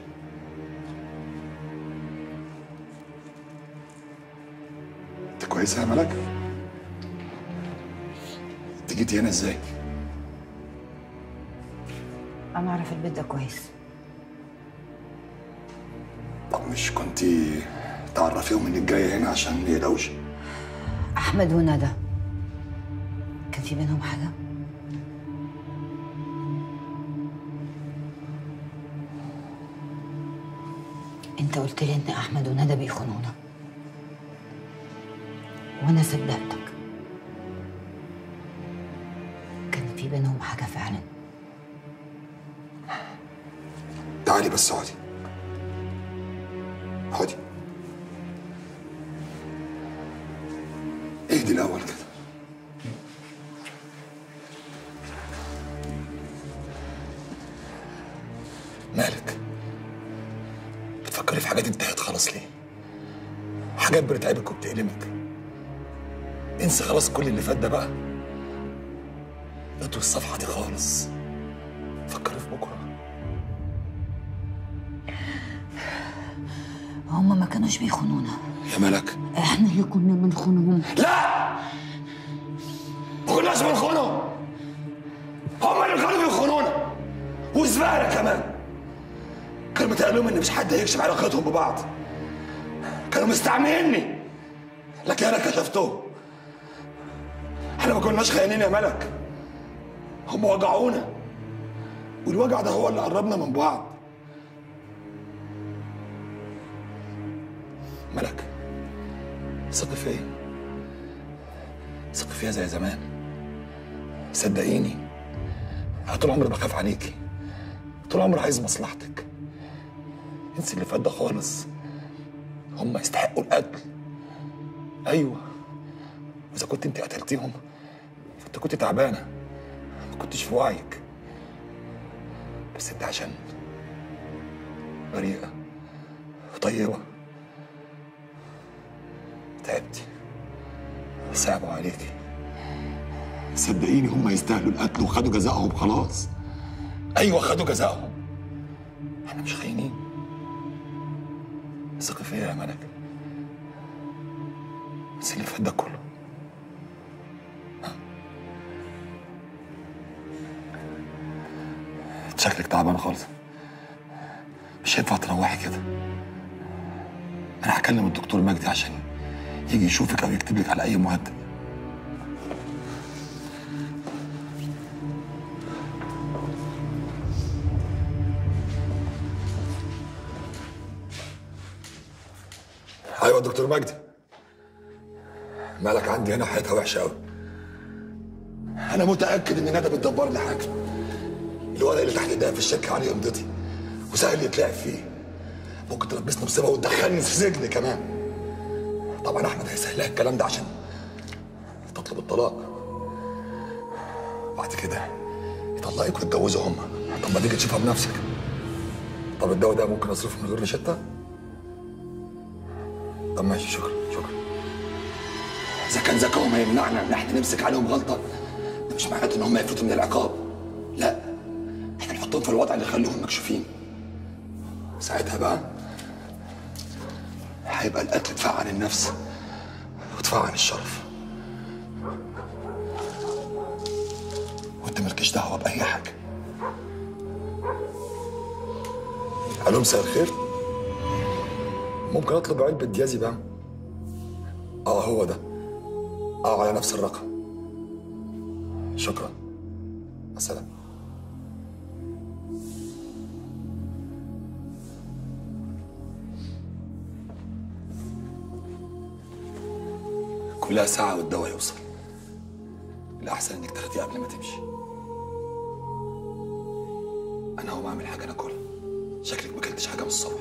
انت كويسه يا ملك انت جيتي هنا ازاي أنا أعرف البيت ده كويس طب مش كنتي تعرفيهم انك جايه هنا عشان ما يقلقوش أحمد وندى كان في بينهم حاجة أنت قلت لي إن أحمد وندى بيخونونا وأنا صدقتك كان في بينهم حاجة فعلا تعالي بس اقعدي اقعدي اهدي الاول كده مالك بتفكري في حاجات انتهت خلاص ليه حاجات بتتعبك وبتألمك انسى خلاص كل اللي فات ده بقى اطوي الصفحة دي خالص فكري في بكرة هما ما كانوش بيخونونا يا ملك احنا اللي كنا بنخونهم لا ما كناش بنخونهم هم اللي كانوا بيخونونا وزبالة كمان كانوا متقالهم ان مش حد هيكشف علاقتهم ببعض كانوا مستعمليني لكن انا كشفتهم احنا ما كناش خاينين يا ملك هم وجعونا والوجع ده هو اللي قربنا من بعض ملك ثقي فيا ثقي فيا زي زمان صدقيني انا طول عمري بخاف عليكي طول عمري عايز مصلحتك انسي اللي فات ده خالص هم يستحقوا القتل ايوه واذا كنت انت قتلتيهم فانت كنت تعبانه ما كنتش في وعيك بس انت عشان بريئه وطيبه تعبتي صعبوا عليكي صدقيني هم يستاهلوا القتل وخدوا جزائهم خلاص ايوه خدوا جزائهم احنا مش خاينين ثقي فيا يا ملك بس اللي فات ده كله ها؟ شكلك تعبان خالص مش هينفع تروحي كده انا هكلم الدكتور مجدي عشان يجي يشوفك او يكتب لك على اي مهدئ ايوه دكتور مجدي مالك عندي هنا حياتها وحشه قوي انا متاكد ان ندى بتدبر لي حاجه الورق اللي تحت ايديها في الشركه عليه امضتي وسهل يتلعب فيه ممكن تلبسنا بسبب وتدخلني في سجن كمان طبعا احمد هيسهل لها الكلام ده عشان تطلب الطلاق بعد كده يطلقك ويتجوزوا هما طب ما تيجي تشوفها بنفسك طب الدواء ده ممكن اصرفه من غير روشته طب ماشي شكرا شكرا اذا كان ذكائهم هيمنعنا ان احنا نمسك عليهم غلطه ده مش معناته ان هم يفلتوا من العقاب لا احنا نحطهم في الوضع اللي يخليهم مكشوفين ساعتها بقى هيبقى القتل دفاع عن النفس ودفاع عن الشرف وانت مالكش دعوه باي حاجه الو مساء الخير ممكن اطلب علبه ديازيبام اه هو ده اه على نفس الرقم شكرا السلام كلها ساعة والدواء يوصل الأحسن إنك تاخديه قبل ما تمشي أنا هقوم أعمل حاجة ناكلها شكلك ما كلتش حاجة من الصبح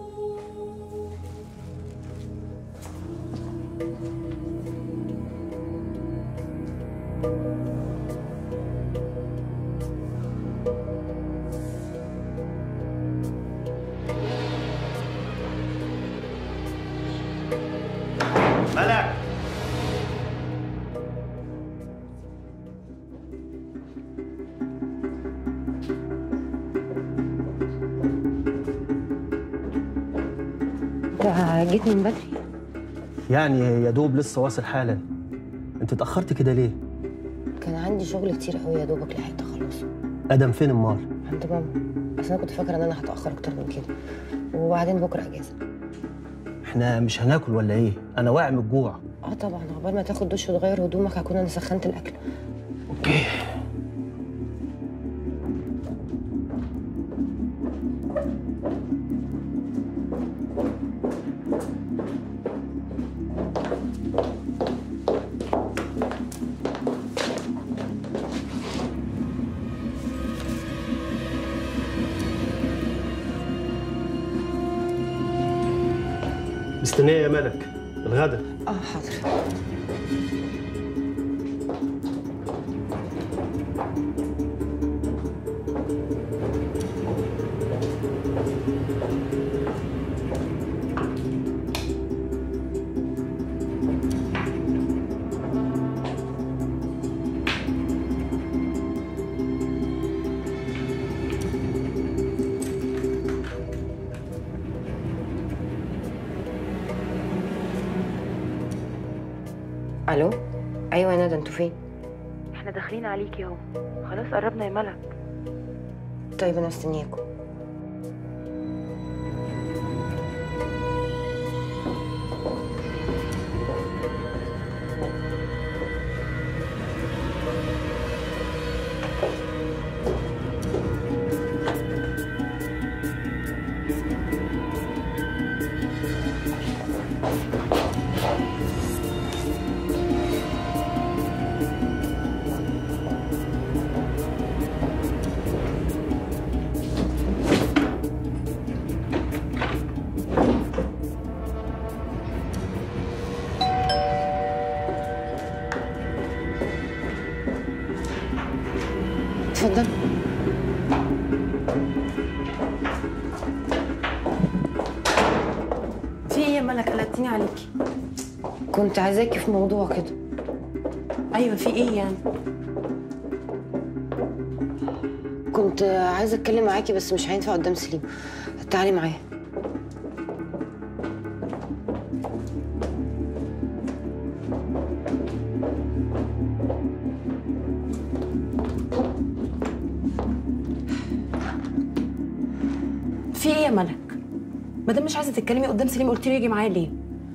ملك انت جيت من بدري يعني يا دوب لسه واصل حالا انت اتاخرت كده ليه كان عندي شغل كتير قوي يا دوبك لحقت اخلصه ادم فين امال عند ماما بس انا كنت فاكره ان انا هتاخر اكتر من كده وبعدين بكره اجازه احنا مش هناكل ولا ايه انا واقع من الجوع اه طبعا عقبال ما تاخد دش وتغير هدومك هكون انا سخنت الاكل اوكي مستنيه يا ملك الغدا اه حاضر الو ايوه يا ندى انتوا فين احنا داخلين عليكي اهو خلاص قربنا يا ملك طيب انا مستنياكم اتفضل في ايه يا ملك قلقتيني عليكي كنت عايزاكي في موضوع كده ايوه في ايه يعني كنت عايزه اتكلم معاكي بس مش هينفع قدام سليم تعالي معايا في ايه يا ملك ما دام مش عايزه تتكلمي قدام سليم قلت له يجي معايا ليه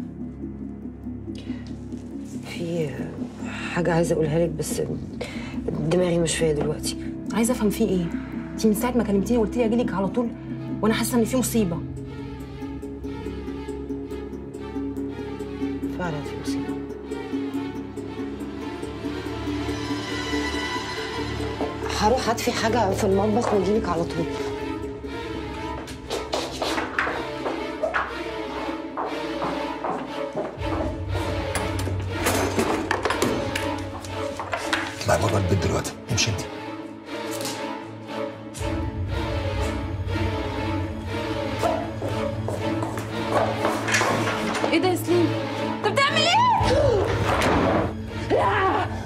في حاجه عايزه اقولها لك بس دماغي مش فيا دلوقتي عايزه افهم في ايه انت من ساعه ما كلمتيني قلت لي اجي لك على طول وانا حاسه ان في مصيبه فعلا في مصيبه هروح اطفي حاجه في المطبخ واجيلك على طول اطلعي بره البيت دلوقتي امشي انت ايه ده يا سليم انت بتعمل ايه لا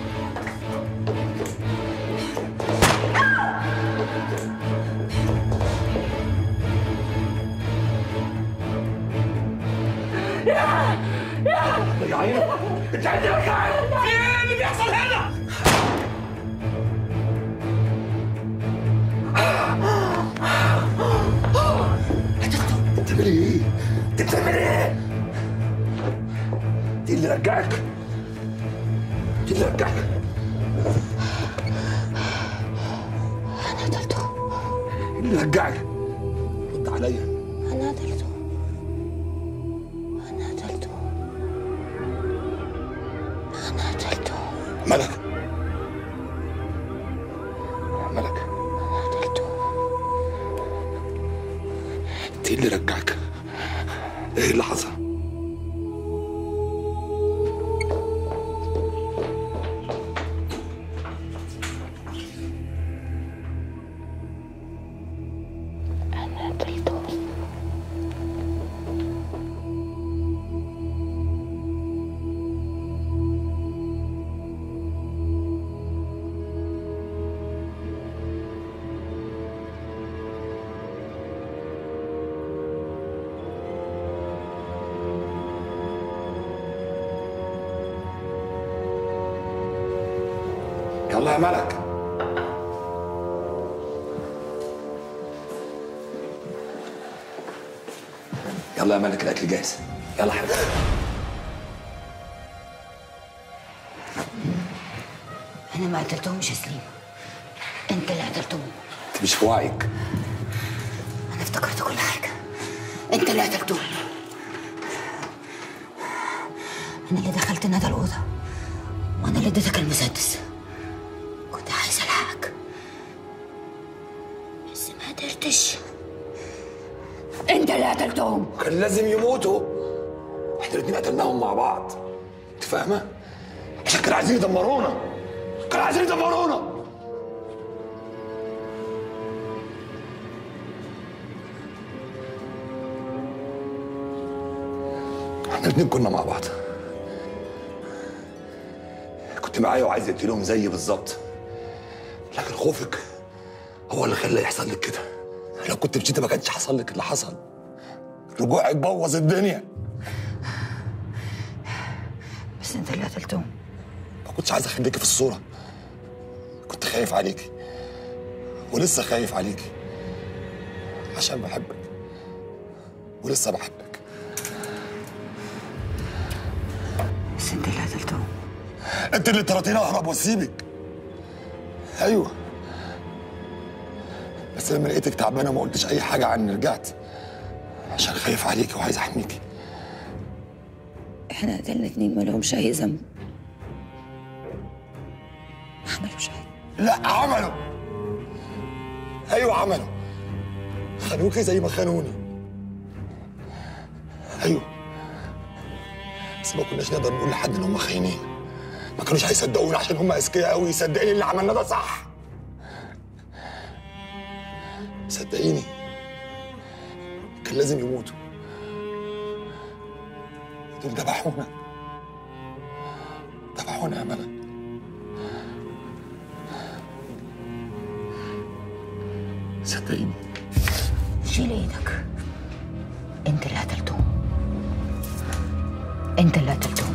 يا عيني انت عندك في ايه اللي بيحصل هنا؟ بتعملي ايه؟ انت بتعملي ايه؟ دي اللي رجعك دي اللي رجعك انا قتلته إيه اللي رجعك رد عليا انا قتلته انا قتلته انا قتلته ملك ملك انت ايه اللي رجعك؟ ايه اللي حصل؟ انا قتلته يلا يا ملك يلا يا ملك الاكل جاهز يلا يا حبيبي انا ما قتلتهمش يا سليم انت اللي قتلتهم انت مش في وعيك انا افتكرت كل حاجه انت اللي قتلتهم انا اللي دخلت ندى الاوضه وانا اللي اديتك المسدس كنت عايزه الحقك بس ما قدرتش انت اللي قتلتهم كان لازم يموتوا احنا الاتنين قتلناهم مع بعض انت فاهمه؟ عشان كانوا عايزين يدمرونا كانوا عايزين يدمرونا احنا الاتنين كنا مع بعض كنت معايا وعايز اقتلهم زيي بالظبط لكن خوفك هو اللي خلى يحصل لك كده لو كنت مشيت ما كانش حصل لك اللي حصل رجوعك بوظ الدنيا بس انت اللي قتلتهم ما كنتش عايز اخليكي في الصوره كنت خايف عليكي ولسه خايف عليكي عشان بحبك ولسه بحبك بس انت اللي قتلتهم انت اللي اضطريتيني اهرب واسيبك ايوه بس لما لقيتك تعبانه ما قلتش اي حاجه عني رجعت عشان خايف عليكي وعايز احميكي احنا قتلنا اتنين ما لهمش اي ذنب ما عملوش حاجه لا عملوا ايوه عملوا خانوكي زي ما خانوني ايوه بس ما كناش نقدر نقول لحد ان هم خاينين ما كانوش هيصدقونا عشان هم اذكياء قوي صدقيني اللي عملناه ده صح صدقيني كان لازم يموتوا دول ذبحونا ذبحونا يا ملك صدقيني شيل ايدك انت اللي قتلتهم انت اللي قتلتهم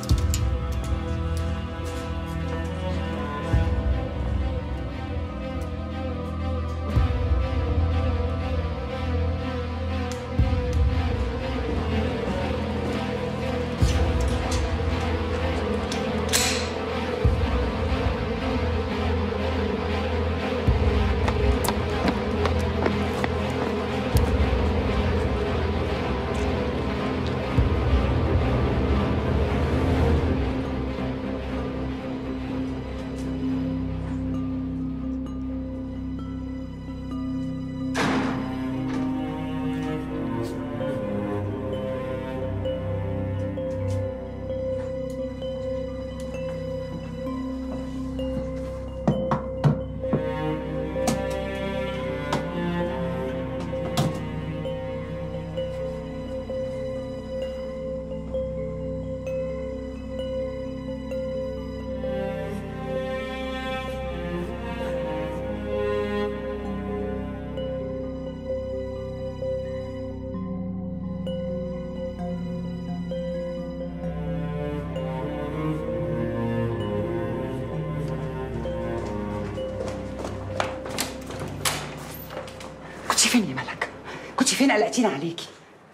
كنت فين يا ملك كنت فين قلقتينا عليكي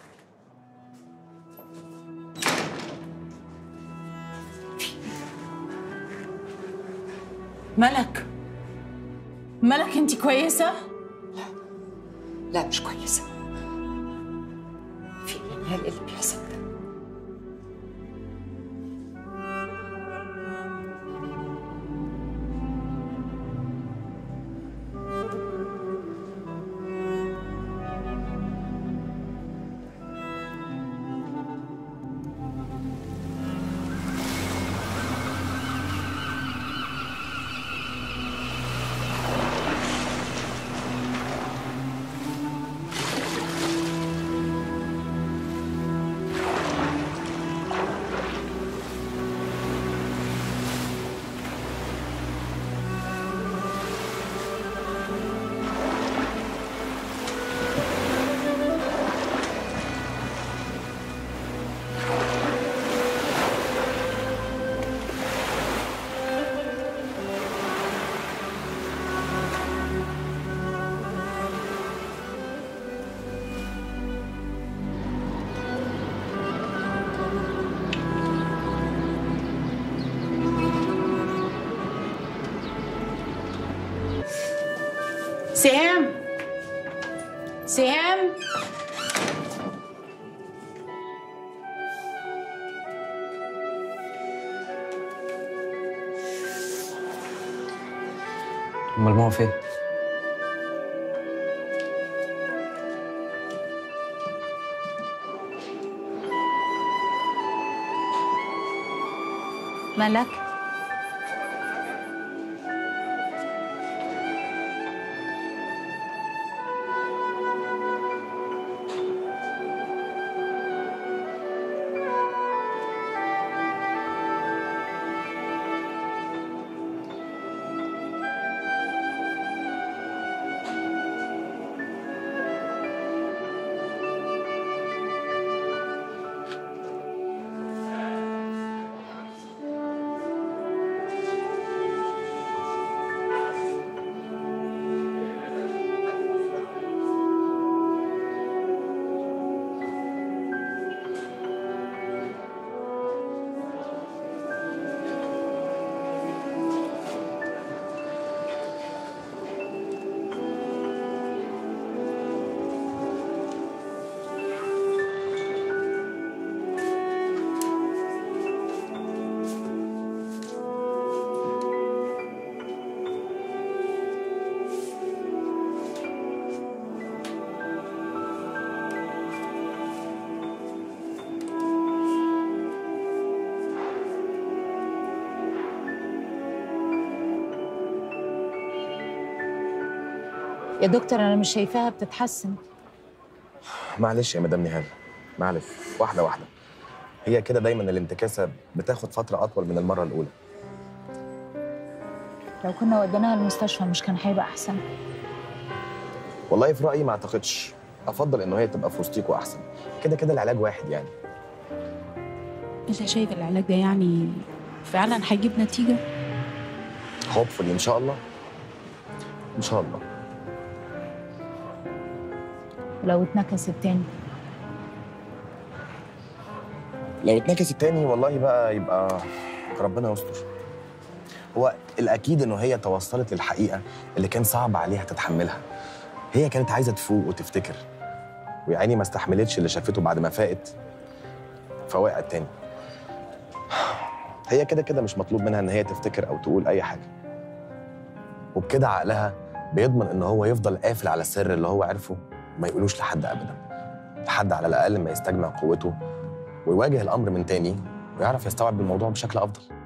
ملك ملك انت كويسه لا مش كويسه في ايه مال اللي بيحصل ده سهام سهام امال ماما فين؟ مالك يا دكتور انا مش شايفاها بتتحسن معلش يا مدام نهال معلش واحده واحده هي كده دايما الانتكاسه بتاخد فتره اطول من المره الاولى لو كنا وديناها المستشفى مش كان هيبقى احسن والله في رايي ما اعتقدش افضل ان هي تبقى في وسطيكوا احسن كده كده العلاج واحد يعني انت شايف العلاج ده يعني فعلا هيجيب نتيجه هوبفully ان شاء الله ان شاء الله ولو اتنكست تاني لو اتنكست تاني والله بقى يبقى ربنا يستر هو الاكيد انه هي توصلت للحقيقه اللي كان صعب عليها تتحملها هي كانت عايزه تفوق وتفتكر ويا عيني ما استحملتش اللي شافته بعد ما فاقت فوقعت تاني هي كده كده مش مطلوب منها ان هي تفتكر او تقول اي حاجه وبكده عقلها بيضمن ان هو يفضل قافل على السر اللي هو عرفه وما يقولوش لحد ابدا لحد على الاقل ما يستجمع قوته ويواجه الامر من تاني ويعرف يستوعب الموضوع بشكل افضل